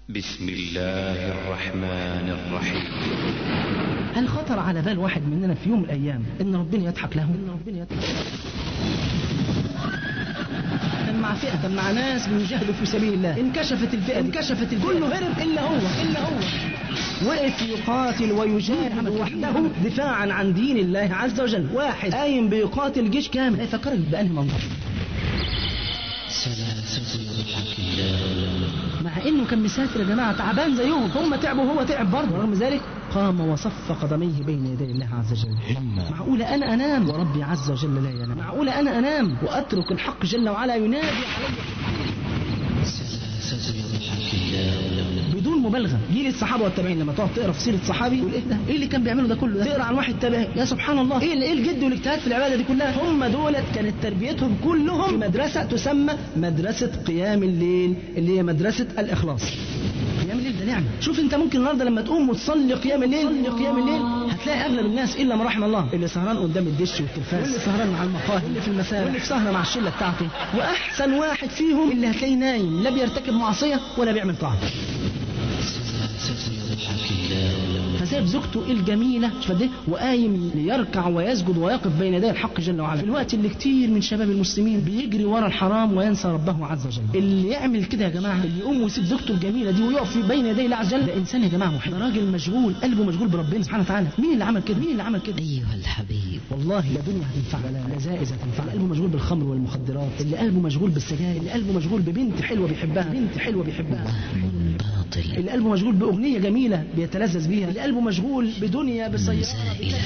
بسم الله الرحمن الرحيم هل خطر على بال واحد مننا في يوم من الايام ان ربنا يضحك له ان ربنا يضحك كان مع فئه كان مع ناس بيجاهدوا في سبيل الله انكشفت الفئه دي. انكشفت الفئه كله هرب الا هو الا هو وقف يقاتل ويجاهد وحده دفاعا عن دين الله عز وجل واحد قايم بيقاتل جيش كامل هيفكرك بأنهي منظر ثلاثة يضحك الله مع انه كان مسافر يا جماعه تعبان زيهم هم تعبوا وهو تعب برضه رغم ذلك قام وصف قدميه بين يدي الله عز وجل همة معقولة أنا أنام وربي عز وجل لا ينام معقولة أنا أنام وأترك الحق جل وعلا ينادي علي ثلاثة يضحك الله بدون مبالغه جيل الصحابه والتابعين لما تقعد تقرا في سيره صحابي تقول ايه ده؟ ايه اللي كان بيعمله ده كله ده؟ تقرا عن واحد تابعي يا سبحان الله ايه ايه الجد والاجتهاد في العباده دي كلها؟ هم دولت كانت تربيتهم كلهم في مدرسه تسمى مدرسه قيام الليل اللي هي مدرسه الاخلاص. قيام الليل ده نعمه، شوف انت ممكن النهارده لما تقوم وتصلي قيام الليل تصلي قيام الليل هتلاقي اغلب الناس الا ما رحم الله اللي سهران قدام الدش والتلفاز واللي سهران مع المقاهي واللي في المساء واللي في سهره مع الشله بتاعته واحسن واحد فيهم اللي هتلاقيه نايم لا بيرتكب معصيه ولا بيعمل طاعه. ثلاثة يضحك الله فساب زوجته الجميلة مش قد ايه وقايم ليركع ويسجد ويقف بين يدي الحق جل وعلا في الوقت اللي كتير من شباب المسلمين بيجري ورا الحرام وينسى ربه عز وجل اللي يعمل كده يا جماعة اللي يقوم ويسيب زوجته الجميلة دي ويقف في بين يدي الله عز وجل ده إنسان يا جماعة محب ده راجل مشغول قلبه مشغول بربنا سبحانه وتعالى مين اللي عمل كده مين اللي عمل كده أيها الحبيب والله لا دنيا هتنفع ولا جائزة هتنفع اللي قلبه مشغول بالخمر والمخدرات اللي قلبه مشغول بالسجاير اللي قلبه مشغول ببنت حلوة بيحبها بنت حلوة بيحبها وهم باطل اللي قلبه مشغول بأغنية جميلة بيتلذذ بيها اللي قلبه مشغول بدنيا بسيارة زائلة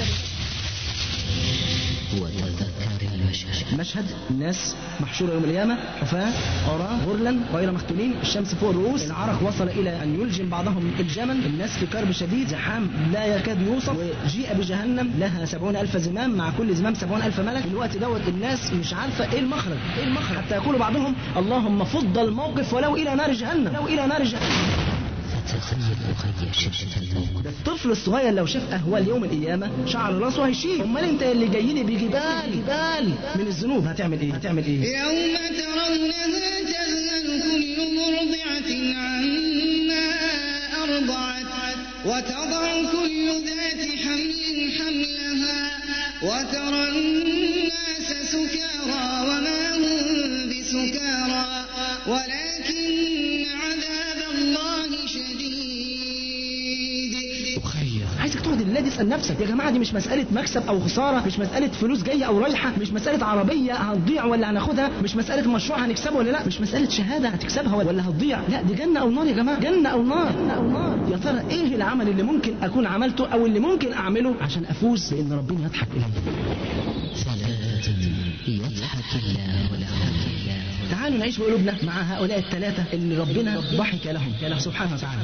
وتذكر المشهد مشهد الناس محشورة يوم القيامة حفاة عراة غرلا غير مختونين الشمس فوق الرؤوس العرق وصل إلى أن يلجم بعضهم الجمل الناس في كرب شديد زحام لا يكاد يوصف وجيء بجهنم لها سبعون ألف زمام مع كل زمام سبعون ألف ملك في الوقت دوت الناس مش عارفة إيه المخرج إيه المخرج حتى يقول بعضهم اللهم فض الموقف ولو إلى نار جهنم ولو إلى نار جهنم فتخيل أخي شدة الموقف ده الطفل الصغير لو شاف اهوال يوم القيامه شعر راسه هيشيل امال انت اللي جاي لي بجبال جبال من الذنوب هتعمل ايه هتعمل ايه يوم ترونها تذهل كل مرضعة عما أرضعت وتضع كل ذات حمل حملها وترى الناس سكارى وما هم بسكارى ولكن عذاب الله شديد أخي عايزك تقعد الليله دي تسال نفسك يا جماعه دي مش مساله مكسب او خساره مش مساله فلوس جايه او رايحه مش مساله عربيه هتضيع ولا هناخدها مش مساله مشروع هنكسبه ولا لا مش مساله شهاده هتكسبها ولا هتضيع لا دي جنه او نار يا جماعه جنه او نار جنه او نار يا ترى ايه العمل اللي ممكن اكون عملته او اللي ممكن اعمله عشان افوز بان ربنا يضحك الي ثلاثة يضحك الله لهم تعالوا نعيش بقلوبنا مع هؤلاء الثلاثة اللي ربنا ضحك لهم يا له سبحانه وتعالى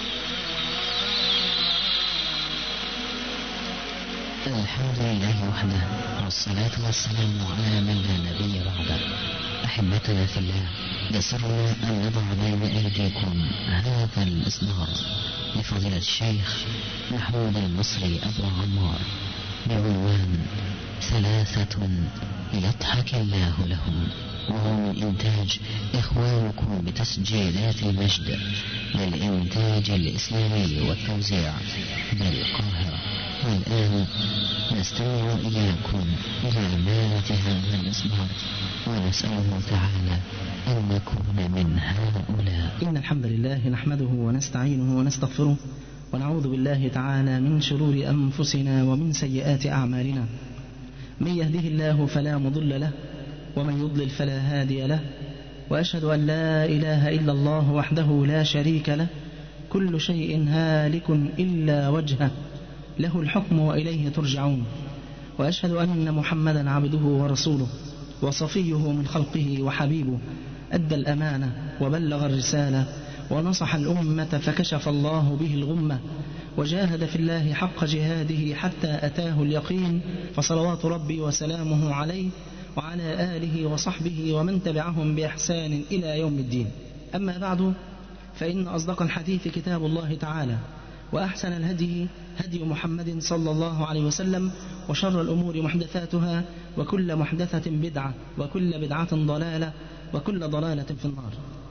الحمد لله وحده والصلاة والسلام على من لا نبي بعده أحبتنا في الله يسرنا أن نضع بين أيديكم هذا الإصدار لفضيلة الشيخ محمود المصري أبو عمار بعنوان ثلاثة يضحك الله لهم وهو من إنتاج إخوانكم بتسجيلات المجد للإنتاج الإسلامي والتوزيع بالقاهرة والآن نستمع إياكم إلى أمانة هذا الإصدار ونسأله تعالى أن نكون من هؤلاء إن الحمد لله نحمده ونستعينه ونستغفره ونعوذ بالله تعالى من شرور أنفسنا ومن سيئات أعمالنا من يهده الله فلا مضل له ومن يضلل فلا هادي له وأشهد أن لا إله إلا الله وحده لا شريك له كل شيء هالك إلا وجهه له الحكم وإليه ترجعون وأشهد أن محمدا عبده ورسوله وصفيه من خلقه وحبيبه أدى الأمانة وبلغ الرسالة ونصح الأمة فكشف الله به الغمة وجاهد في الله حق جهاده حتى أتاه اليقين فصلوات ربي وسلامه عليه وعلى آله وصحبه ومن تبعهم بإحسان إلى يوم الدين أما بعد فإن أصدق الحديث كتاب الله تعالى وأحسن الهدي هدي محمد صلى الله عليه وسلم وشر الأمور محدثاتها وكل محدثة بدعة وكل بدعة ضلالة وكل ضلالة في النار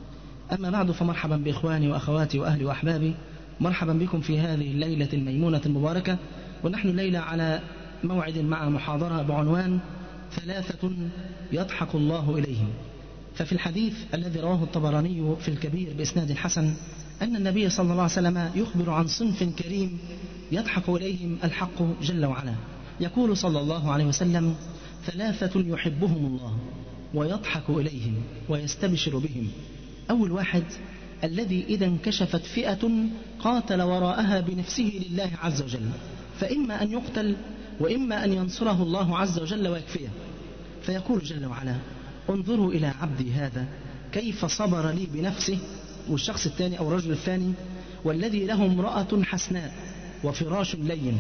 أما بعد فمرحبا بإخواني وأخواتي وأهلي وأحبابي مرحبا بكم في هذه الليلة الميمونة المباركة ونحن الليلة على موعد مع محاضرة بعنوان ثلاثة يضحك الله إليهم ففي الحديث الذي رواه الطبراني في الكبير بإسناد حسن أن النبي صلى الله عليه وسلم يخبر عن صنف كريم يضحك إليهم الحق جل وعلا يقول صلى الله عليه وسلم ثلاثة يحبهم الله ويضحك إليهم ويستبشر بهم أول واحد الذي إذا انكشفت فئة قاتل وراءها بنفسه لله عز وجل فإما أن يقتل وإما أن ينصره الله عز وجل ويكفيه فيقول جل وعلا انظروا إلى عبدي هذا كيف صبر لي بنفسه والشخص الثاني أو الرجل الثاني والذي له امرأة حسناء وفراش لين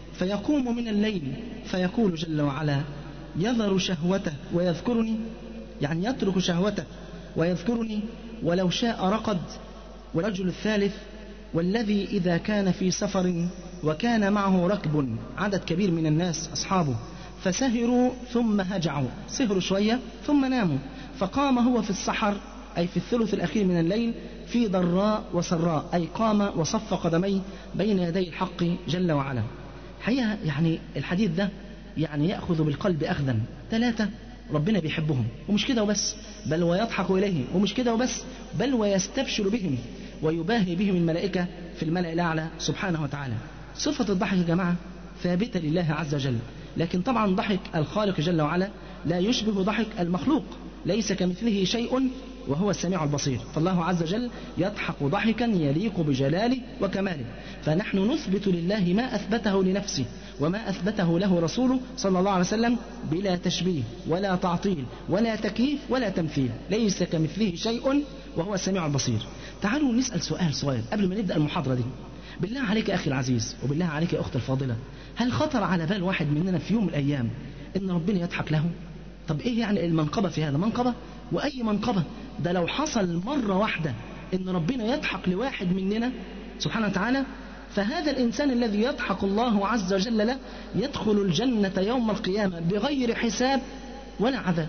فيقوم من الليل فيقول جل وعلا يذر شهوته ويذكرني يعني يترك شهوته ويذكرني ولو شاء رقد والرجل الثالث والذي إذا كان في سفر وكان معه ركب عدد كبير من الناس أصحابه فسهروا ثم هجعوا سهروا شوية ثم ناموا فقام هو في السحر أي في الثلث الأخير من الليل في ضراء وسراء أي قام وصف قدميه بين يدي الحق جل وعلا حقيقة يعني الحديث ده يعني يأخذ بالقلب أخذا ثلاثة ربنا بيحبهم ومش كده وبس بل ويضحك إليهم ومش كده وبس بل ويستبشر بهم ويباهي بهم الملائكة في الملأ الأعلى سبحانه وتعالى صفة الضحك يا جماعة ثابتة لله عز وجل لكن طبعا ضحك الخالق جل وعلا لا يشبه ضحك المخلوق ليس كمثله شيء وهو السميع البصير فالله عز وجل يضحك ضحكا يليق بجلاله وكماله فنحن نثبت لله ما أثبته لنفسه وما أثبته له رسوله صلى الله عليه وسلم بلا تشبيه ولا تعطيل ولا تكييف ولا تمثيل ليس كمثله شيء وهو السميع البصير تعالوا نسأل سؤال صغير قبل ما نبدأ المحاضرة دي بالله عليك يا أخي العزيز وبالله عليك يا أختي الفاضلة هل خطر على بال واحد مننا في يوم من الأيام إن ربنا يضحك له طب إيه يعني المنقبة في هذا منقبة وأي منقبة ده لو حصل مرة واحدة إن ربنا يضحك لواحد مننا سبحانه وتعالى فهذا الإنسان الذي يضحك الله عز وجل له يدخل الجنة يوم القيامة بغير حساب ولا عذاب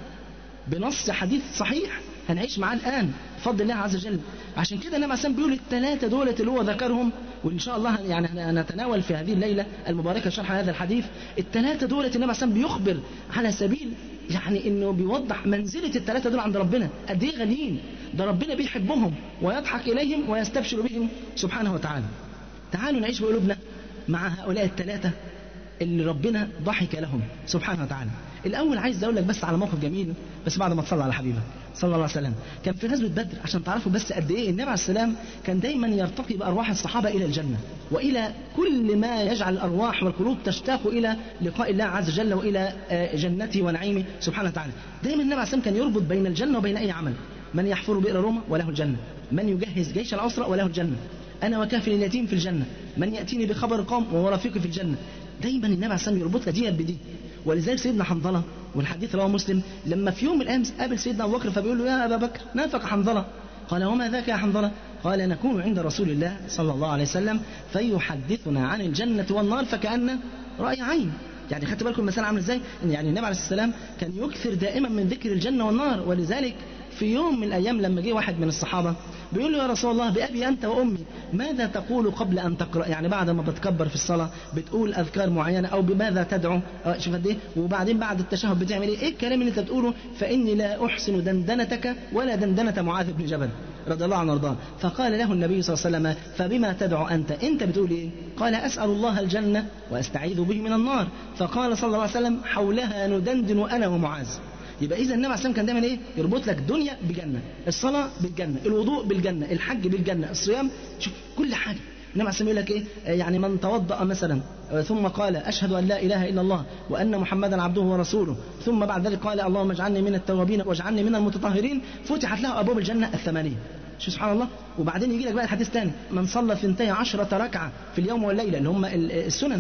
بنص حديث صحيح هنعيش معاه الآن بفضل الله عز وجل عشان كده النبي عليه بيقول الثلاثة دولة اللي هو ذكرهم وإن شاء الله يعني نتناول في هذه الليلة المباركة شرح هذا الحديث الثلاثة دولة النبي عليه بيخبر على سبيل يعني انه بيوضح منزلة الثلاثة دول عند ربنا قد ايه غاليين ده ربنا بيحبهم ويضحك اليهم ويستبشر بهم سبحانه وتعالى تعالوا نعيش بقلوبنا مع هؤلاء الثلاثة اللي ربنا ضحك لهم سبحانه وتعالى الأول عايز أقول لك بس على موقف جميل بس بعد ما تصلى على حبيبه صلى الله عليه وسلم كان في غزوة بدر عشان تعرفوا بس قد إيه النبي عليه السلام كان دايما يرتقي بأرواح الصحابة إلى الجنة وإلى كل ما يجعل الأرواح والقلوب تشتاق إلى لقاء الله عز وجل وإلى جنته ونعيمه سبحانه وتعالى دايما النبي عليه السلام كان يربط بين الجنة وبين أي عمل من يحفر بئر روما وله الجنة من يجهز جيش العسرة وله الجنة أنا وكافل اليتيم في الجنة من يأتيني بخبر قوم وهو رفيقي في الجنة دايما النبي عليه السلام يربطها دي بدي ولذلك سيدنا حنظلة والحديث رواه مسلم لما في يوم من الأيام قابل سيدنا أبو بكر فبيقول له يا أبا بكر نافق حنظلة قال وما ذاك يا حنظلة قال نكون عند رسول الله صلى الله عليه وسلم فيحدثنا عن الجنة والنار فكأن رأي عين يعني خدت بالكم المسألة عامل ازاي؟ يعني النبي عليه السلام كان يكثر دائما من ذكر الجنة والنار ولذلك في يوم من الأيام لما جه واحد من الصحابة بيقول له يا رسول الله بأبي أنت وأمي ماذا تقول قبل أن تقرأ يعني بعد ما بتكبر في الصلاة بتقول أذكار معينة أو بماذا تدعو شوف قد إيه وبعدين بعد التشهد بتعمل إيه إيه الكلام اللي أنت بتقوله فإني لا أحسن دندنتك ولا دندنة معاذ بن جبل رضي الله عنه وارضاه فقال له النبي صلى الله عليه وسلم فبما تدعو أنت أنت بتقول إيه قال أسأل الله الجنة وأستعيذ به من النار فقال صلى الله عليه وسلم حولها ندندن أنا ومعاذ يبقى اذا النبي عليه الصلاه كان دايما ايه يربط لك دنيا بجنه الصلاه بالجنه الوضوء بالجنه الحج بالجنه الصيام شوف كل حاجه النبي عليه يقول لك ايه يعني من توضأ مثلا ثم قال اشهد ان لا اله الا الله وان محمدا عبده ورسوله ثم بعد ذلك قال اللهم اجعلني من التوابين واجعلني من المتطهرين فتحت له ابواب الجنه الثمانيه شو سبحان الله وبعدين يجي لك بقى الحديث الثاني من صلى ثنتي عشرة ركعة في اليوم والليلة اللي هم السنن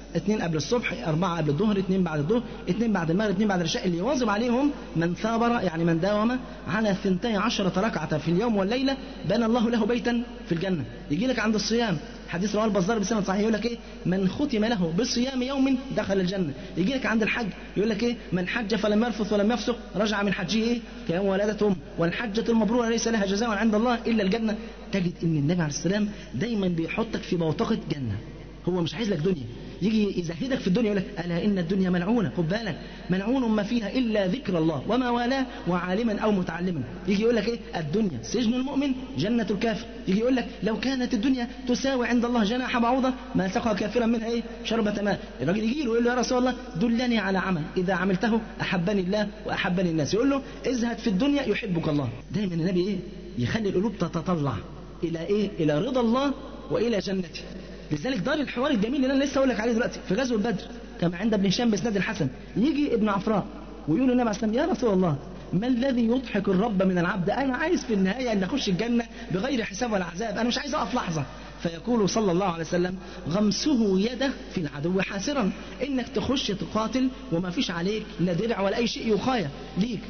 اثنين قبل الصبح أربعة قبل الظهر اثنين بعد الظهر اثنين بعد المغرب اثنين بعد العشاء اللي يواظب عليهم من ثابر يعني من داوم على ثنتي عشرة ركعة في اليوم والليلة بنى الله له بيتا في الجنة يجي لك عند الصيام حديث رواه البزار بسند صحيح يقول لك ايه من ختم له بصيام يوم دخل الجنه يجي لك عند الحج يقول لك ايه من حج فلم يرفث ولم يفسق رجع من حجه ايه كيوم ولدته امه والحجه المبروره ليس لها جزاء عند الله الا الجنه تجد ان النبي عليه السلام دايما بيحطك في بوتقه جنه هو مش عايز لك دنيا يجي يزهدك في الدنيا يقول لك الا ان الدنيا ملعونه خد بالك ملعون ما فيها الا ذكر الله وما والاه وعالما او متعلما يجي يقول لك ايه الدنيا سجن المؤمن جنه الكافر يجي يقول لك لو كانت الدنيا تساوي عند الله جناح بعوضه ما سقى كافرا منها ايه شربة ماء الراجل يجي له يقول له يا رسول الله دلني على عمل اذا عملته احبني الله واحبني الناس يقول له ازهد في الدنيا يحبك الله دايما النبي ايه يخلي القلوب تتطلع الى ايه الى رضا الله والى جنته لذلك دار الحوار الجميل اللي انا لسه اقول لك عليه دلوقتي في غزوه بدر كما عند ابن هشام باسناد الحسن يجي ابن عفراء ويقول للنبي عليه السلام يا رسول الله ما الذي يضحك الرب من العبد انا عايز في النهايه ان اخش الجنه بغير حساب ولا عذاب انا مش عايز اقف لحظه فيقول صلى الله عليه وسلم غمسه يده في العدو حاسرا انك تخش تقاتل وما فيش عليك لا درع ولا اي شيء يقايا ليك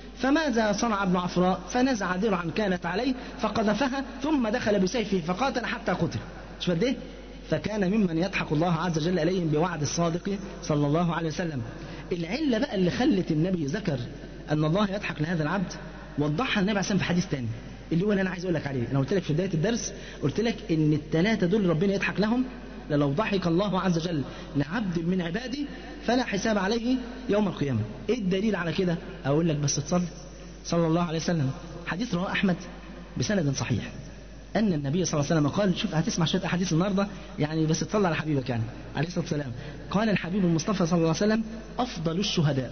فماذا صنع ابن عفراء فنزع درعا كانت عليه فقذفها ثم دخل بسيفه فقاتل حتى قتل شوف قد ايه فكان ممن يضحك الله عز وجل عليهم بوعد الصادق صلى الله عليه وسلم العلة بقى اللي خلت النبي ذكر أن الله يضحك لهذا العبد وضحها النبي عليه الصلاة في حديث تاني اللي هو اللي أنا عايز أقول لك عليه أنا قلت لك في بداية الدرس قلت لك إن الثلاثة دول ربنا يضحك لهم لو ضحك الله عز وجل لعبد من عبادي فلا حساب عليه يوم القيامة إيه الدليل على كده أقول لك بس تصلي صلى الله عليه وسلم حديث رواه أحمد بسند صحيح أن النبي صلى الله عليه وسلم قال شوف هتسمع شوية أحاديث النهاردة يعني بس تصلي على حبيبك يعني عليه الصلاة والسلام قال الحبيب المصطفى صلى الله عليه وسلم أفضل الشهداء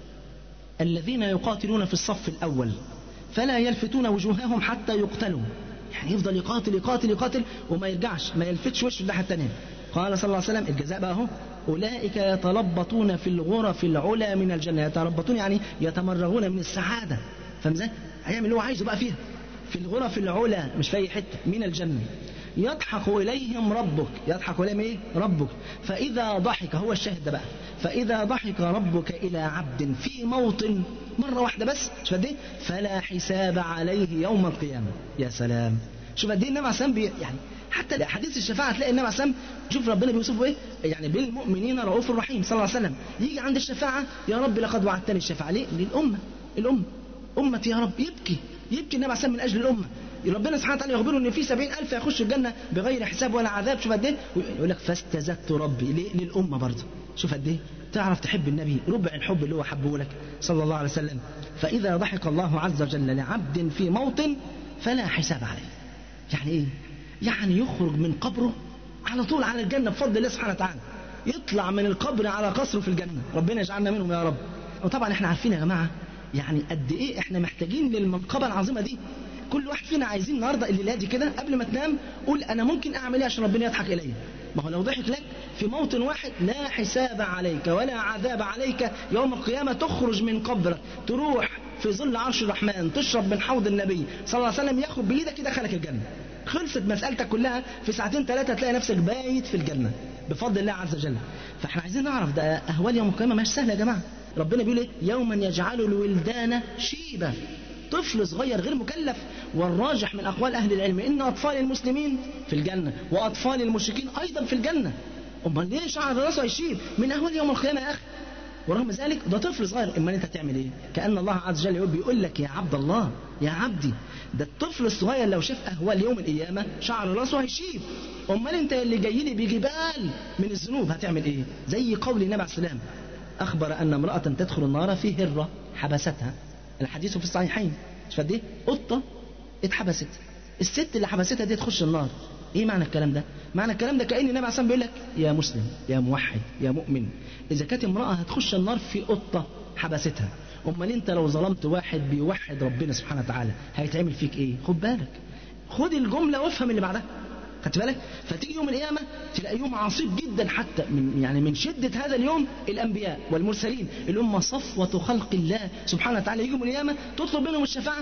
الذين يقاتلون في الصف الأول فلا يلفتون وجوههم حتى يقتلوا يعني يفضل يقاتل يقاتل يقاتل وما يرجعش ما يلفتش وشه الناحية الثانية قال صلى الله عليه وسلم الجزاء بقى اهو أولئك يتلبطون في الغرف العلا من الجنة يتربطون يعني يتمرغون من السعادة فاهم ازاي؟ هيعمل اللي هو عايزه بقى فيها في الغرف العلا مش في أي حتة من الجنة يضحك إليهم ربك يضحك إليهم إيه؟ ربك فإذا ضحك هو الشاهد ده بقى فإذا ضحك ربك إلى عبد في موطن مرة واحدة بس شوف قد إيه؟ فلا حساب عليه يوم القيامة يا سلام شوف قد إيه النبي عليه الصلاة يعني حتى حديث الشفاعة تلاقي النبي عليه الصلاة شوف ربنا بيوصفه إيه يعني بالمؤمنين رؤوف رحيم صلى الله عليه وسلم يجي عند الشفاعة يا رب لقد وعدتني الشفاعة ليه؟ للأمة الأمة أمتي يا رب يبكي يبكي النبي عليه من أجل الأمة ربنا سبحانه وتعالى يخبره ان في سبعين ألف يخشوا الجنة بغير حساب ولا عذاب شوف قد ايه يقول لك فاستزدت ربي ليه للأمة برضه شوف قد ايه تعرف تحب النبي ربع الحب اللي هو حبه لك صلى الله عليه وسلم فإذا ضحك الله عز وجل لعبد في موطن فلا حساب عليه يعني ايه يعني يخرج من قبره على طول على الجنة بفضل الله سبحانه وتعالى يطلع من القبر على قصره في الجنة ربنا يجعلنا منهم يا رب وطبعا احنا عارفين يا جماعة يعني قد ايه احنا محتاجين للمنقبة العظيمة دي كل واحد فينا عايزين النهارده الليله دي كده قبل ما تنام قول انا ممكن اعمل ايه عشان ربنا يضحك الي ما هو لو ضحك لك في موطن واحد لا حساب عليك ولا عذاب عليك يوم القيامه تخرج من قبرك تروح في ظل عرش الرحمن تشرب من حوض النبي صلى الله عليه وسلم ياخد بايدك يدخلك الجنه خلصت مسألتك كلها في ساعتين ثلاثة تلاقي نفسك بايت في الجنة بفضل الله عز وجل فاحنا عايزين نعرف ده أهوال يوم القيامة مش سهلة يا جماعة ربنا بيقول ايه يوما يجعل الولدان شيبا طفل صغير غير مكلف والراجح من أقوال أهل العلم إن أطفال المسلمين في الجنة وأطفال المشركين أيضا في الجنة أمال ليه شعر راسه هيشيب من أهوال يوم القيامة يا أخي ورغم ذلك ده طفل صغير اما انت تعمل ايه كان الله عز وجل بيقول لك يا عبد الله يا عبدي ده الطفل الصغير لو شاف اهوال يوم القيامه شعر راسه هيشيب امال انت اللي جاي لي بجبال من الذنوب هتعمل ايه زي قول النبي عليه السلام اخبر ان امراه تدخل النار في هره حبستها الحديث في الصحيحين مش قد ايه قطه اتحبست الست اللي حبستها دي تخش النار ايه معنى الكلام ده معنى الكلام ده كأن النبي عليه بيقول لك يا مسلم يا موحد يا مؤمن اذا كانت امراه هتخش النار في قطه حبستها امال انت لو ظلمت واحد بيوحد ربنا سبحانه وتعالى هيتعمل فيك ايه خد بالك خد الجمله وافهم اللي بعدها خدت بالك فتيجي يوم القيامه تلاقي يوم عصيب جدا حتى من يعني من شده هذا اليوم الانبياء والمرسلين اللي هم صفوه خلق الله سبحانه وتعالى يجوا يوم القيامه تطلب منهم الشفاعه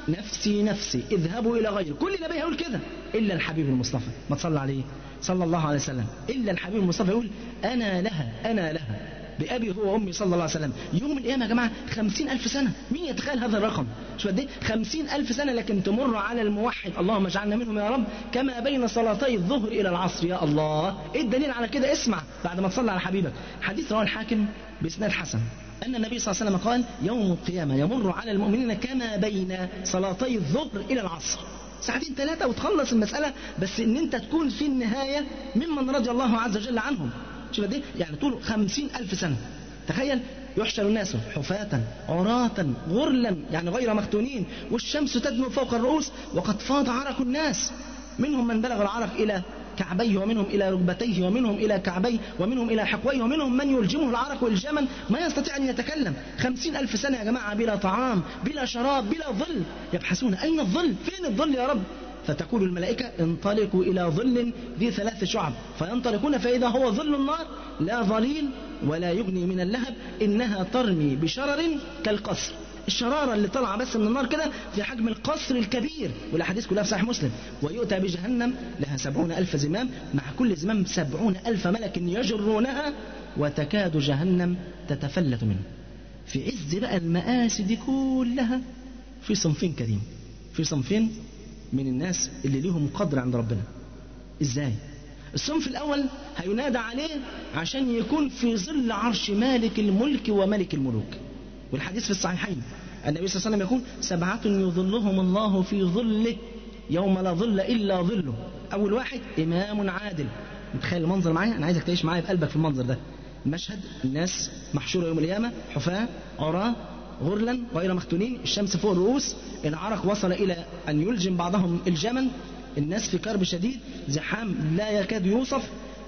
نفسي نفسي اذهبوا إلى غيري كل نبي هيقول كده إلا الحبيب المصطفى ما تصلى عليه صلى الله عليه وسلم إلا الحبيب المصطفى يقول أنا لها أنا لها بأبي هو وأمي صلى الله عليه وسلم يوم القيامة يا جماعة خمسين ألف سنة مين يتخيل هذا الرقم شو قد إيه خمسين ألف سنة لكن تمر على الموحد اللهم اجعلنا منهم يا رب كما بين صلاتي الظهر إلى العصر يا الله إيه الدليل على كده اسمع بعد ما تصلي على حبيبك حديث رواه الحاكم بإسناد حسن أن النبي صلى الله عليه وسلم قال يوم القيامة يمر على المؤمنين كما بين صلاتي الظهر إلى العصر ساعتين ثلاثة وتخلص المسألة بس إن أنت تكون في النهاية ممن رضي الله عز وجل عنهم شوف دي يعني طول خمسين ألف سنة تخيل يحشر الناس حفاة عراة غرلا يعني غير مختونين والشمس تدنو فوق الرؤوس وقد فاض عرق الناس منهم من بلغ العرق إلى كعبيه ومنهم إلى ركبتيه ومنهم إلى كعبيه ومنهم إلى حقويه ومنهم من يلجمه العرق والجمل ما يستطيع أن يتكلم خمسين ألف سنة يا جماعة بلا طعام بلا شراب بلا ظل يبحثون أين الظل فين الظل يا رب فتقول الملائكة انطلقوا إلى ظل ذي ثلاث شعب فينطلقون فإذا هو ظل النار لا ظليل ولا يغني من اللهب إنها ترمي بشرر كالقصر الشرارة اللي طالعة بس من النار كده في حجم القصر الكبير والأحاديث كلها في صحيح مسلم ويؤتى بجهنم لها سبعون ألف زمام مع كل زمام سبعون ألف ملك يجرونها وتكاد جهنم تتفلت منه في عز بقى المآسي دي كلها في صنفين كريم في صنفين من الناس اللي ليهم قدر عند ربنا ازاي الصنف الاول هينادى عليه عشان يكون في ظل عرش مالك الملك وملك الملوك والحديث في الصحيحين النبي صلى الله عليه وسلم يقول سبعة يظلهم الله في ظله يوم لا ظل إلا ظله أول واحد إمام عادل متخيل المنظر معايا أنا عايزك تعيش معايا بقلبك في المنظر ده مشهد الناس محشورة يوم القيامة حفاة عراة غرلا غير مختونين الشمس فوق الرؤوس العرق وصل إلى أن يلجم بعضهم الجمل الناس في كرب شديد زحام لا يكاد يوصف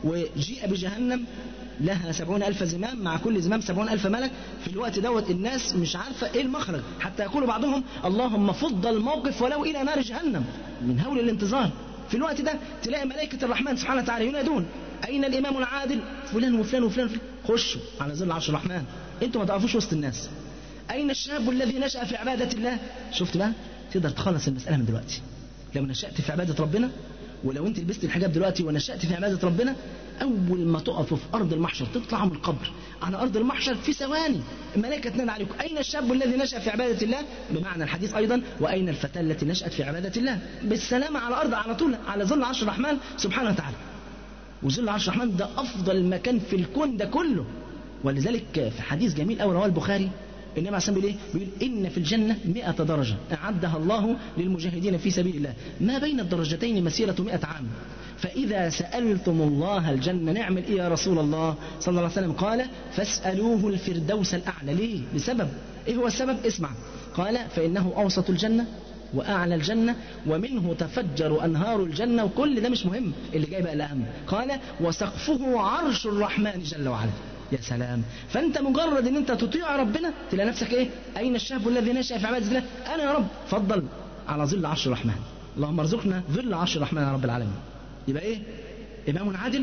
وجيء بجهنم لها سبعون ألف زمام مع كل زمام سبعون ألف ملك في الوقت دوت الناس مش عارفة إيه المخرج حتى يقول بعضهم اللهم فض الموقف ولو إلى نار جهنم من هول الانتظار في الوقت ده تلاقي ملائكة الرحمن سبحانه وتعالى ينادون أين الإمام العادل فلان وفلان وفلان, وفلان. خشوا على ظل عرش الرحمن انتوا ما تقفوش وسط الناس أين الشاب الذي نشأ في عبادة الله شفت بقى تقدر تخلص المسألة من دلوقتي لو نشأت في عبادة ربنا ولو انت لبست الحجاب دلوقتي ونشأت في عبادة ربنا أول ما تقف في أرض المحشر تطلع من القبر على أرض المحشر في ثواني الملائكة تنادي عليكم أين الشاب الذي نشأ في عبادة الله بمعنى الحديث أيضا وأين الفتاة التي نشأت في عبادة الله بالسلامة على الأرض على طول على ظل عرش الرحمن سبحانه وتعالى وظل عرش الرحمن ده أفضل مكان في الكون ده كله ولذلك في حديث جميل أوي رواه البخاري النبي عليه الصلاه بيقول ايه؟ بيقول ان في الجنه 100 درجه اعدها الله للمجاهدين في سبيل الله، ما بين الدرجتين مسيره 100 عام. فاذا سالتم الله الجنه نعمل ايه يا رسول الله؟ صلى الله عليه وسلم قال: فاسالوه الفردوس الاعلى، ليه؟ لسبب، ايه هو السبب؟ اسمع. قال: فانه اوسط الجنه واعلى الجنه ومنه تفجر انهار الجنه وكل ده مش مهم، اللي جاي بقى الاهم. قال: وسقفه عرش الرحمن جل وعلا. يا سلام فانت مجرد ان انت تطيع ربنا تلاقي نفسك ايه اين الشاب الذي نشا في عباده الله انا يا رب فضل على ظل عرش الرحمن اللهم ارزقنا ظل عرش الرحمن يا رب العالمين يبقى ايه امام عادل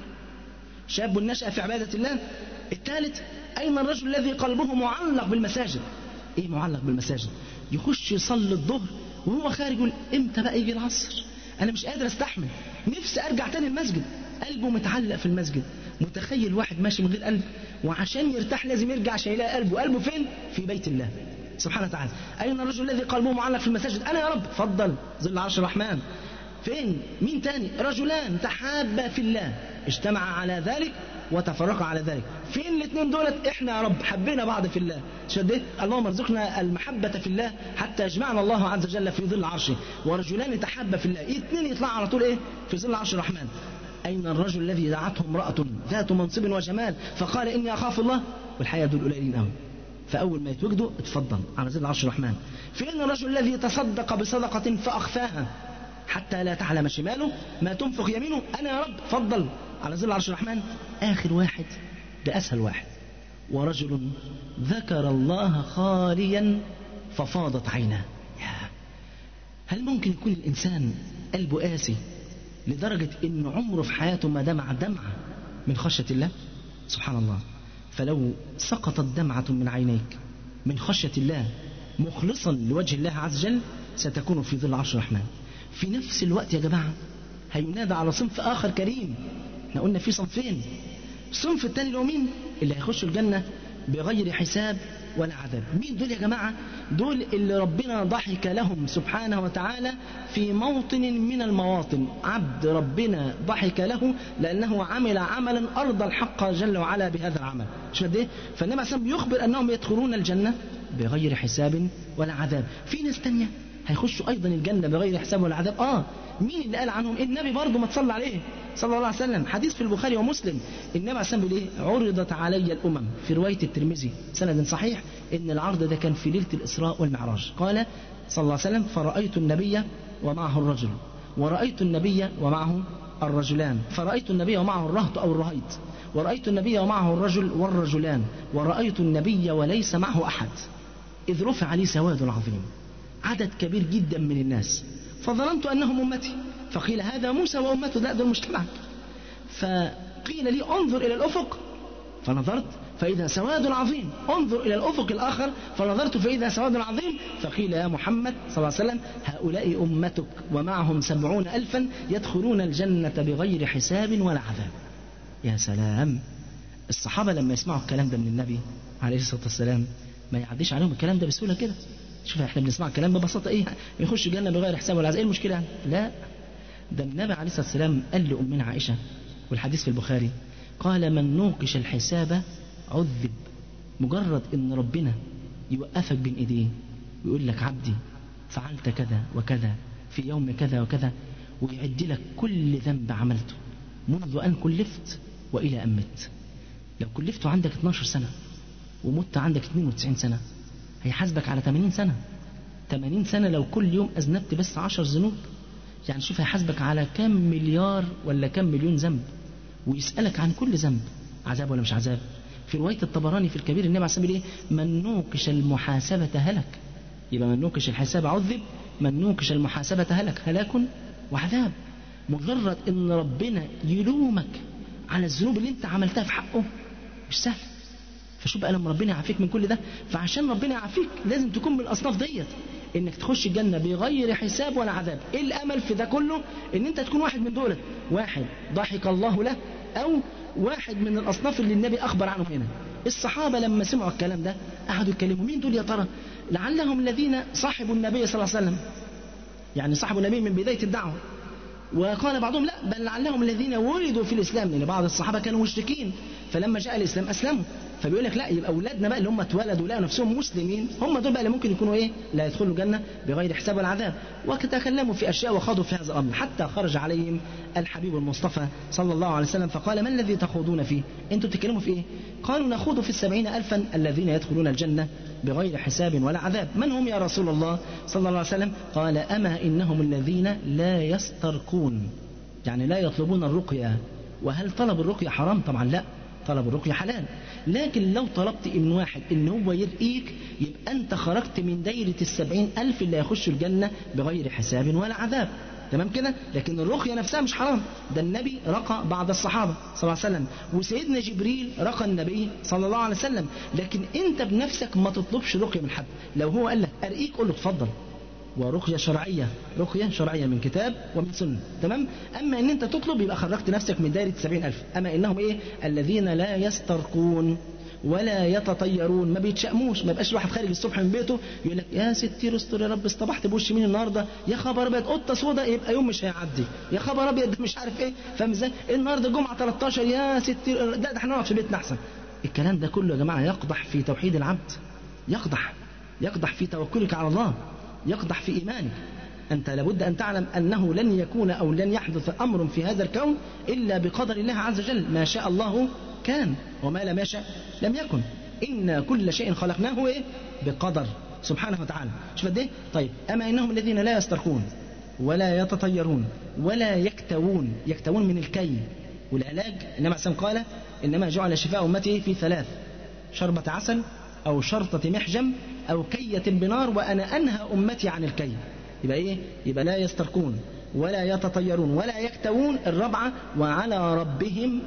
شاب نشا في عباده الله الثالث اين الرجل الذي قلبه معلق بالمساجد ايه معلق بالمساجد يخش يصلي الظهر وهو خارج يقول امتى بقى يجي العصر انا مش قادر استحمل نفسي ارجع تاني المسجد قلبه متعلق في المسجد متخيل واحد ماشي من غير قلب وعشان يرتاح لازم يرجع عشان يلاقي قلبه قلبه فين في بيت الله سبحانه وتعالى أين الرجل الذي قلبه معلق في المساجد أنا يا رب فضل ظل عرش الرحمن فين مين تاني رجلان تحابا في الله اجتمع على ذلك وتفرقا على ذلك فين الاثنين دولت احنا يا رب حبينا بعض في الله شديت اللهم ارزقنا المحبة في الله حتى يجمعنا الله عز وجل في ظل عرشه ورجلان تحابا في الله اثنين يطلعوا على طول ايه في ظل عرش الرحمن أين الرجل الذي دعته امرأة ذات منصب وجمال فقال إني أخاف الله والحقيقة دول قليلين قوي فأول ما يتوجدوا اتفضل على ظل عرش الرحمن فين الرجل الذي تصدق بصدقة فأخفاها حتى لا تعلم شماله ما تنفق يمينه أنا يا رب فضل على ظل عرش الرحمن آخر واحد ده أسهل واحد ورجل ذكر الله خاليا ففاضت عيناه هل ممكن يكون الإنسان قلبه قاسي لدرجة إن عمره في حياته ما دمع دمعة من خشية الله سبحان الله فلو سقطت دمعة من عينيك من خشية الله مخلصا لوجه الله عز وجل ستكون في ظل عرش الرحمن في نفس الوقت يا جماعة هينادى على صنف آخر كريم احنا قلنا في صنفين الصنف الثاني اللي هو مين اللي هيخشوا الجنة بغير حساب ولا عذاب مين دول يا جماعة دول اللي ربنا ضحك لهم سبحانه وتعالى في موطن من المواطن عبد ربنا ضحك له لأنه عمل عملا أرضى الحق جل وعلا بهذا العمل شو قد ايه فالنبي عليه الصلاة يخبر أنهم يدخلون الجنة بغير حساب ولا عذاب في ناس تانية هيخشوا أيضا الجنة بغير حساب ولا عذاب آه مين اللي قال عنهم النبي برضه ما تصلى عليه صلى الله عليه وسلم حديث في البخاري ومسلم النبي عليه الصلاة والسلام بيقول ايه عرضت علي الأمم في رواية الترمذي سند صحيح إن العرض ده كان في ليلة الإسراء والمعراج قال صلى الله عليه وسلم فرأيت النبي ومعه الرجل ورأيت النبي ومعه الرجلان فرأيت النبي ومعه الرهط أو الرهيط ورأيت النبي ومعه الرجل والرجلان ورأيت النبي وليس معه أحد إذ رفع لي سواد عظيم عدد كبير جدا من الناس فظننت أنهم أمتي فقيل هذا موسى وأمته لا دول مجتمعك فقيل لي انظر إلى الأفق فنظرت فإذا سواد عظيم انظر إلى الأفق الآخر فنظرت فإذا سواد عظيم فقيل يا محمد صلى الله عليه وسلم هؤلاء أمتك ومعهم سبعون ألفا يدخلون الجنة بغير حساب ولا عذاب يا سلام الصحابة لما يسمعوا الكلام ده من النبي عليه الصلاة والسلام ما يعديش عليهم الكلام ده بسهولة كده شوف احنا بنسمع الكلام ببساطة ايه يخش الجنة بغير حساب ولا عذاب ايه المشكلة يعني لا ده النبي عليه الصلاة والسلام قال لأمنا عائشة والحديث في البخاري قال من نوقش الحساب عذب مجرد ان ربنا يوقفك بين ايديه ويقول لك عبدي فعلت كذا وكذا في يوم كذا وكذا ويعد لك كل ذنب عملته منذ ان كلفت والى ان مت لو كلفت عندك 12 سنه ومت عندك 92 سنه هيحاسبك على 80 سنه 80 سنه لو كل يوم اذنبت بس 10 ذنوب يعني شوف هيحاسبك على كم مليار ولا كم مليون ذنب ويسألك عن كل ذنب عذاب ولا مش عذاب في رواية الطبراني في الكبير النبي عليه الصلاة والسلام ايه من نوقش المحاسبة هلك يبقى من نوقش الحساب عذب من نوقش المحاسبة هلك هلاك وعذاب مجرد ان ربنا يلومك على الذنوب اللي انت عملتها في حقه مش سهل فشوف بقى لما ربنا يعافيك من كل ده فعشان ربنا يعافيك لازم تكون من الاصناف ديت انك تخش الجنة بغير حساب ولا عذاب ايه الامل في ده كله ان انت تكون واحد من دولت واحد ضحك الله له او واحد من الاصناف اللي النبي اخبر عنهم هنا الصحابة لما سمعوا الكلام ده قعدوا يتكلموا مين دول يا ترى لعلهم الذين صاحبوا النبي صلى الله عليه وسلم يعني صاحبوا النبي من بداية الدعوة وقال بعضهم لا بل لعلهم الذين ولدوا في الاسلام لان بعض الصحابه كانوا مشركين فلما جاء الاسلام اسلموا فبيقول لك لا يبقى اولادنا بقى اللي هم اتولدوا لقوا نفسهم مسلمين هم دول بقى اللي ممكن يكونوا ايه لا يدخلوا الجنه بغير حساب ولا عذاب وتكلموا في اشياء وخاضوا في هذا الامر حتى خرج عليهم الحبيب المصطفى صلى الله عليه وسلم فقال ما الذي تخوضون فيه انتوا بتتكلموا في ايه قالوا نخوض في السبعين الفا الذين يدخلون الجنه بغير حساب ولا عذاب من هم يا رسول الله صلى الله عليه وسلم قال اما انهم الذين لا يسترقون يعني لا يطلبون الرقية وهل طلب الرقية حرام طبعا لا طلب الرقية حلال لكن لو طلبت من واحد ان هو يرقيك يبقى انت خرجت من دايرة السبعين الف اللي هيخشوا الجنة بغير حساب ولا عذاب تمام كده لكن الرقية نفسها مش حرام ده النبي رقى بعض الصحابة صلى الله عليه وسلم وسيدنا جبريل رقى النبي صلى الله عليه وسلم لكن انت بنفسك ما تطلبش رقية من حد لو هو قال لك ارقيك قول له اتفضل ورقية شرعية رقية شرعية من كتاب ومن سنة تمام أما أن أنت تطلب يبقى خرجت نفسك من دائرة سبعين ألف أما إنهم إيه الذين لا يسترقون ولا يتطيرون ما بيتشأموش ما يبقاش الواحد خارج الصبح من بيته يقول لك يا ستي استر يا رب اصطبحت بوش مين النهارده يا خبر ابيض قطه سودا يبقى يوم مش هيعدي يا خبر ابيض مش عارف ايه فاهم ازاي النهارده الجمعه 13 يا ستي ده, ده احنا نقعد في بيتنا احسن الكلام ده كله يا جماعه يقدح في توحيد العبد يقدح يقدح في توكلك على الله يقدح في إيمانك أنت لابد أن تعلم أنه لن يكون أو لن يحدث أمر في هذا الكون إلا بقدر الله عز وجل ما شاء الله كان وما لم يشاء لم يكن إن كل شيء خلقناه إيه؟ بقدر سبحانه وتعالى شوف قد إيه طيب أما إنهم الذين لا يسترقون ولا يتطيرون ولا يكتوون يكتوون من الكي والعلاج إنما سم قال إنما جعل شفاء أمتي في ثلاث شربة عسل أو شرطة محجم أو كية بنار وأنا أنهى أمتي عن الكي يبقى إيه؟ يبقى لا يسترقون ولا يتطيرون ولا يكتوون الرابعة وعلى ربهم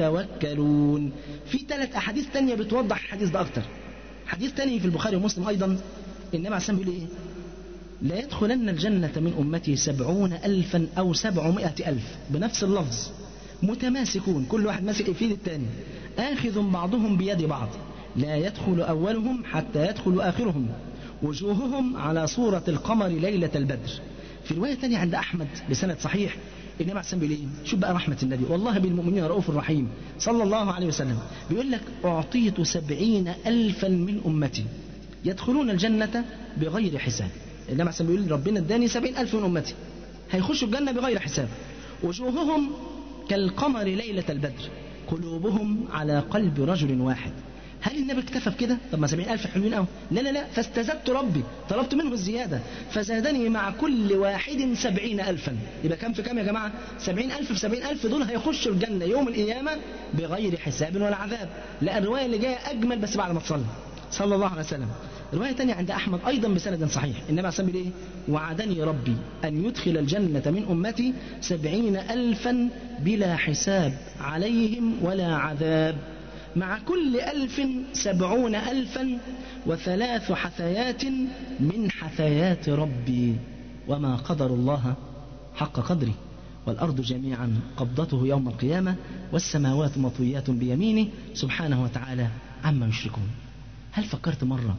يتوكلون في ثلاث أحاديث تانية بتوضح الحديث ده أكتر حديث تاني في البخاري ومسلم أيضا النبي عليه الصلاة والسلام بيقول إيه؟ لا يدخلن الجنة من أمتي سبعون ألفا أو سبعمائة ألف بنفس اللفظ متماسكون كل واحد ماسك في الثاني آخذ بعضهم بيد بعض لا يدخل أولهم حتى يدخل آخرهم وجوههم على صورة القمر ليلة البدر في رواية تانية عند أحمد بسند صحيح النبي عليه الصلاة والسلام شوف بقى رحمة النبي والله بالمؤمنين رؤوف رحيم صلى الله عليه وسلم بيقول لك أعطيت سبعين ألفا من أمتي يدخلون الجنة بغير حساب النبي عليه الصلاة بيقول ربنا اداني سبعين ألف من أمتي هيخشوا الجنة بغير حساب وجوههم كالقمر ليلة البدر قلوبهم على قلب رجل واحد هل النبي اكتفى بكده؟ طب ما سبعين ألف حلوين قوي لا لا لا فاستزدت ربي طلبت منه الزيادة فزادني مع كل واحد سبعين ألفا يبقى كم في كم يا جماعة سبعين ألف في سبعين ألف دول هيخشوا الجنة يوم القيامة بغير حساب ولا عذاب لا الرواية اللي جاية أجمل بس بعد ما تصلي صلى الله عليه وسلم رواية تانية عند أحمد أيضا بسند صحيح النبي عليه الصلاة والسلام إيه؟ وعدني ربي أن يدخل الجنة من أمتي سبعين ألفا بلا حساب عليهم ولا عذاب مع كل ألف سبعون ألفا وثلاث حثيات من حثيات ربي وما قدر الله حق قدره والأرض جميعا قبضته يوم القيامة والسماوات مطويات بيمينه سبحانه وتعالى عما يشركون هل فكرت مرة